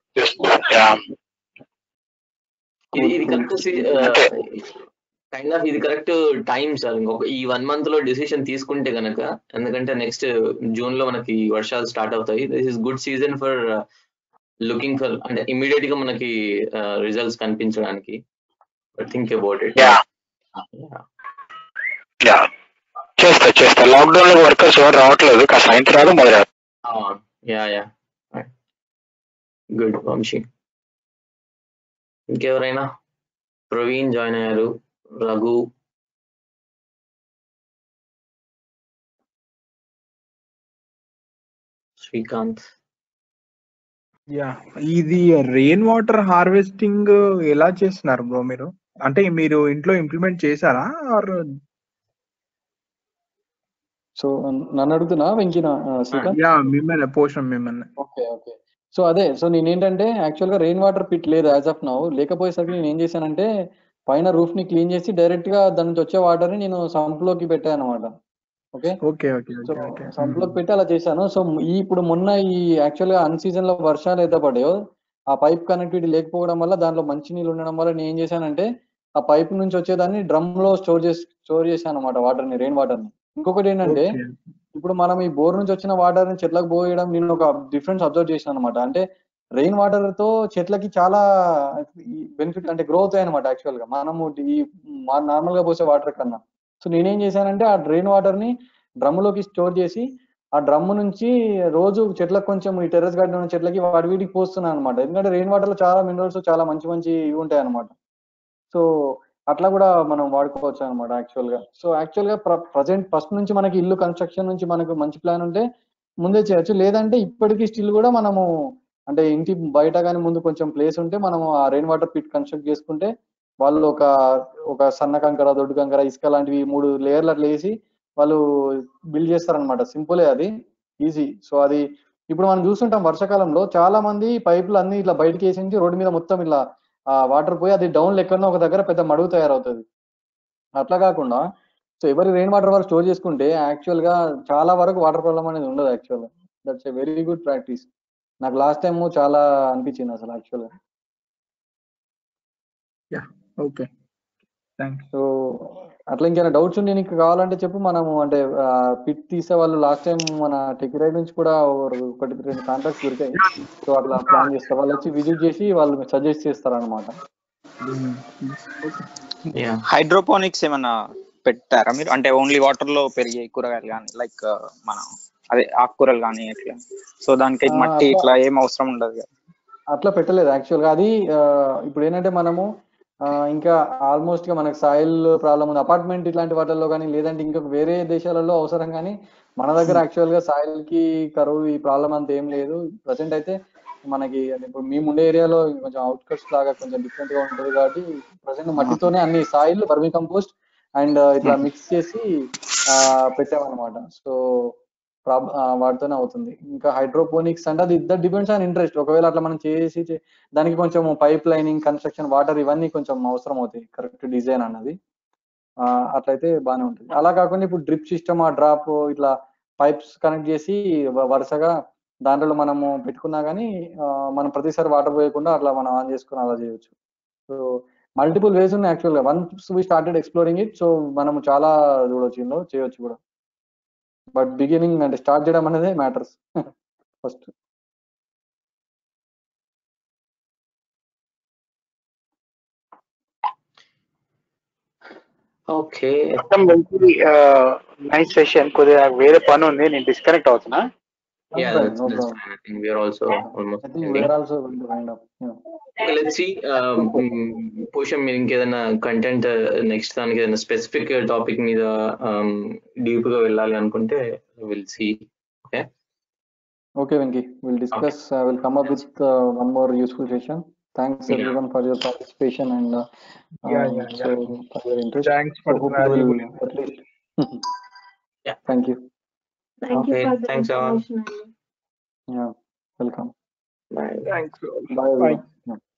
ఇది ఇది కరెక్ట్ అంతే. కైండ్ ఆఫ్ ఇది కరెక్ట్ టైం సార్ ఇంకొక ఈ వన్ మంత్ లో డిసిషన్ తీసుకుంటే గనక ఎందుకంటే నెక్స్ట్ జూన్ లో మనకి వర్షాలు స్టార్ట్ అవుతాయి this is good season for looking for అంటే ఇమీడియట్ గా మనకి రిజల్ట్స్ కనిపించడానికి think about it yeah yeah చేస్తా చేస్తా లాక్డౌన్ లో వర్కర్స్ ఎవరు రావట్లేదు కాస్త సాయంత్రం రాదు మొదలు యా యా గుడ్ వంశీ ఇంకెవరైనా ప్రవీణ్ జాయిన్ అయ్యారు రఘు శ్రీకాంత్ యా ఇది రెయిన్ వాటర్ హార్వెస్టింగ్ ఎలా చేస్తున్నారు బ్రో మీరు అంటే మీరు ఇంట్లో ఇంప్లిమెంట్ చేశారా ఆర్ సో నన్ను అడుగుతున్నా వెంకిన శ్రీకాంత్ యా మిమ్మల్ని పోషన్ మిమ్మల్ని ఓకే ఓకే సో అదే సో నేను ఏంటంటే యాక్చువల్ గా రెయిన్ వాటర్ పిట్ లేదు యాజ్ ఆఫ్ నౌ లేకపోయేసరికి నేను ఏం చేశానంటే పైన రూఫ్ ని క్లీన్ చేసి డైరెక్ట్ గా దాని నుంచి వచ్చే వాటర్ ని నేను సంప్ లోకి పెట్టాను అనమాట okay okay okay so okay okay sump లోకి పెట్టి అలా చేశాను సో ఈ ఇప్పుడు మొన్న ఈ యాక్చువల్ గా అన్ సీజన్ లో వర్షాలు అయితే పడాయో ఆ పైప్ కనెక్టివిటీ లేకపోవడం వల్ల దాంట్లో మంచి నీళ్ళు ఉండడం వల్ల నేను ఏం చేశానంటే ఆ పైప్ నుంచి వచ్చేదాన్ని డ్రమ్ లో స్టోర్ చేసి స్టోర్ చేశాను అనమాట వాటర్ ని రెయిన్ వాటర్ ని ఇంకొకటి ఏంటంటే ఇప్పుడు మనం ఈ బోర్ నుంచి వచ్చిన వాటర్ ని చెట్లకు పోయడం నేను ఒక డిఫరెన్స్ అబ్జర్వ్ చేశాను అనమాట అంటే రెయిన్ వాటర్ తో చెట్లకి చాలా బెనిఫిట్ అంటే గ్రో అవుతాయి అనమాట యాక్చువల్ గా మనము ఈ నార్మల్ గా పోసే వాటర్ కన్నా సో నేనేం చేశానంటే ఆ డ్రైన్ వాటర్ ని డ్రమ్ లోకి స్టోర్ చేసి ఆ డ్రమ్ నుంచి రోజు చెట్లకు కొంచెం ఈ టెర్రస్ గార్డెన్ ఉన్న చెట్లకి వాటి వీటికి పోస్తున్నాను అనమాట ఎందుకంటే రెయిన్ వాటర్ లో చాలా మినరల్స్ చాలా మంచి మంచి ఇవి ఉంటాయి అనమాట సో అట్లా కూడా మనం వాడుకోవచ్చు అనమాట యాక్చువల్ గా సో యాక్చువల్ గా ప్రజెంట్ ఫస్ట్ నుంచి మనకి ఇల్లు కన్స్ట్రక్షన్ నుంచి మనకు మంచి ప్లాన్ ఉంటే ముందే చేయొచ్చు లేదంటే ఇప్పటికీ స్టిల్ కూడా మనము అంటే ఇంటి బయట కానీ ముందు కొంచెం ప్లేస్ ఉంటే మనం ఆ రెయిన్ వాటర్ పిట్ కన్స్ట్రక్ట్ చేసుకుంటే వాళ్ళు ఒక ఒక సన్న కంకర దొడ్డు కంకర ఇసుక లాంటివి మూడు లేయర్లు అట్లా వేసి వాళ్ళు బిల్డ్ చేస్తారనమాట సింపులే అది ఈజీ సో అది ఇప్పుడు మనం చూస్తుంటాం వర్షాకాలంలో చాలా మంది పైపులు అన్ని ఇట్లా బయటకి వేసి రోడ్డు మీద మొత్తం ఇట్లా వాటర్ పోయి అది డౌన్ లెక్కన ఒక దగ్గర పెద్ద మడుగు తయారవుతుంది అట్లా కాకుండా సో ఎవరి రెయిన్ వాటర్ వాళ్ళు స్టోర్ చేసుకుంటే యాక్చువల్ గా చాలా వరకు వాటర్ ప్రాబ్లం అనేది ఉండదు actual that's a very good practice నాకు లాస్ట్ టైం చాలా అనిపించింది అసలు యాక్చువల్ గా ఓకే థ్యాంక్స్ సో అట్లా ఇంకేమైనా డౌట్స్ ఉండి నీకు కావాలంటే చెప్పు మనము అంటే పిట్ తీసే వాళ్ళు లాస్ట్ టైం మన టెక్రైడ్ నుంచి కూడా ఒక- ఒకటి రెండు కాంట్రాక్ట్స్ దొరికాయి సో అట్లా ప్లాన్ చేస్తారు వాళ్ళు వచ్చి విజిట్ చేసి వాళ్ళు సజెస్ట్ చేస్తారు అనమాట యా హైడ్రోపోనిక్స్ ఏమన్నా పెట్టారా మీరు అంటే ఓన్లీ వాటర్ లో పెరిగే కూరగాయలు కానీ లైక్ మన అదే ఆకుకూరలు కానీ ఇట్లా సో దానికి ఆ, మట్టి అట్లా- ఇట్లా ఏం అవసరం ఉండదు కదా అట్లా పెట్టలేదు యాక్చువల్ గా అది ఆ, ఇప్పుడు ఏంటంటే మనము ఆ, ఇంకా ఆల్మోస్ట్ గా మనకు సాయిల్ ప్రాబ్లం ఉంది అపార్ట్మెంట్ ఇట్లాంటి వాటిల్లో కానీ లేదంటే ఇంకా వేరే దేశాలలో అవసరం కానీ మన దగ్గర యాక్చువల్ గా సాయిల్ కి కరువు ఈ ప్రాబ్లం అంత ఏం లేదు ప్రజెంట్ అయితే మనకి అంటే ఇప్పుడు మేము ఉండే ఏరియాలో కొంచెం అవుట్కట్స్ లాగా కొంచెం డిఫరెంట్ గా ఉంటుంది కాబట్టి ప్రజెంట్ మట్టితోనే అన్ని సాయిల్ వర్మి కంపోస్ట్ అండ్ ఇట్లా మిక్స్ చేసి ఆ, పెట్టామన్నమాట సో ప్రాబ్ ఆ, వాటితోనే అవుతుంది ఇంకా హైడ్రోపోనిక్స్ అంటే అది ఇద్దరు డిపెండ్స్ ఆన్ ఇంట్రెస్ట్ ఒకవేళ అట్లా మనం చేసి చే- దానికి కొంచెం పైప్ లైనింగ్ కన్స్ట్రక్షన్ వాటర్ ఇవన్నీ కొంచెం అవసరం అవుతాయి కరెక్ట్ డిజైన్ అన్నది ఆ, అట్లయితే బాగానే ఉంటుంది అలా కాకుండా ఇప్పుడు డ్రిప్ సిస్టమ్ ఆ డ్రాప్ ఇట్లా పైప్స్ కనెక్ట్ చేసి వ- వరుసగా దాంట్లో మనము పెట్టుకున్నా కానీ మనం ప్రతిసారి వాటర్ పోయకుండా అట్లా మనం ఆన్ చేసుకుని అలా చేయొచ్చు సో మల్టిపుల్ వేస్ ఉన్నాయి యాక్చువల్ గా once we started exploring it so మనం చాలా చూడొచ్చు ఇందులో చేయొచ్చు కూడా బట్ బిగినింగ్ అంటే స్టార్ట్ చేయడం అనేది మ్యాటర్స్ ఫస్ట్ ఓకే మొత్తం మంచి నైస్ సెషన్ కొద్దిగా నాకు వేరే పని ఉంది నేను డిస్కనెక్ట్ అవుతున్నా yeah fine, that's, no that's problem. fine. I think we are also almost I think ending. we're also going to wind up. Yeah. Okay, let's see. Poshan మీరు ఇంకేదైనా కంటెంట్ నెక్స్ట్ దానికి ఏదైనా స్పెసిఫిక్ టాపిక్ మీద deep గా వెళ్ళాలి అనుకుంటే will see okay Okay, Venki, we'll discuss. I will come up with uh, one more useful session. Thanks Yeah. everyone for your participation and uh, Yeah, um, yeah, yeah. so for your interest. Thanks for So hope you valuable will at least. Yeah. Thank you. Thank you Okay, for the thanks, Awan. information. Anil. Yeah. Welcome. Bye thanks Bye everyone. Yeah.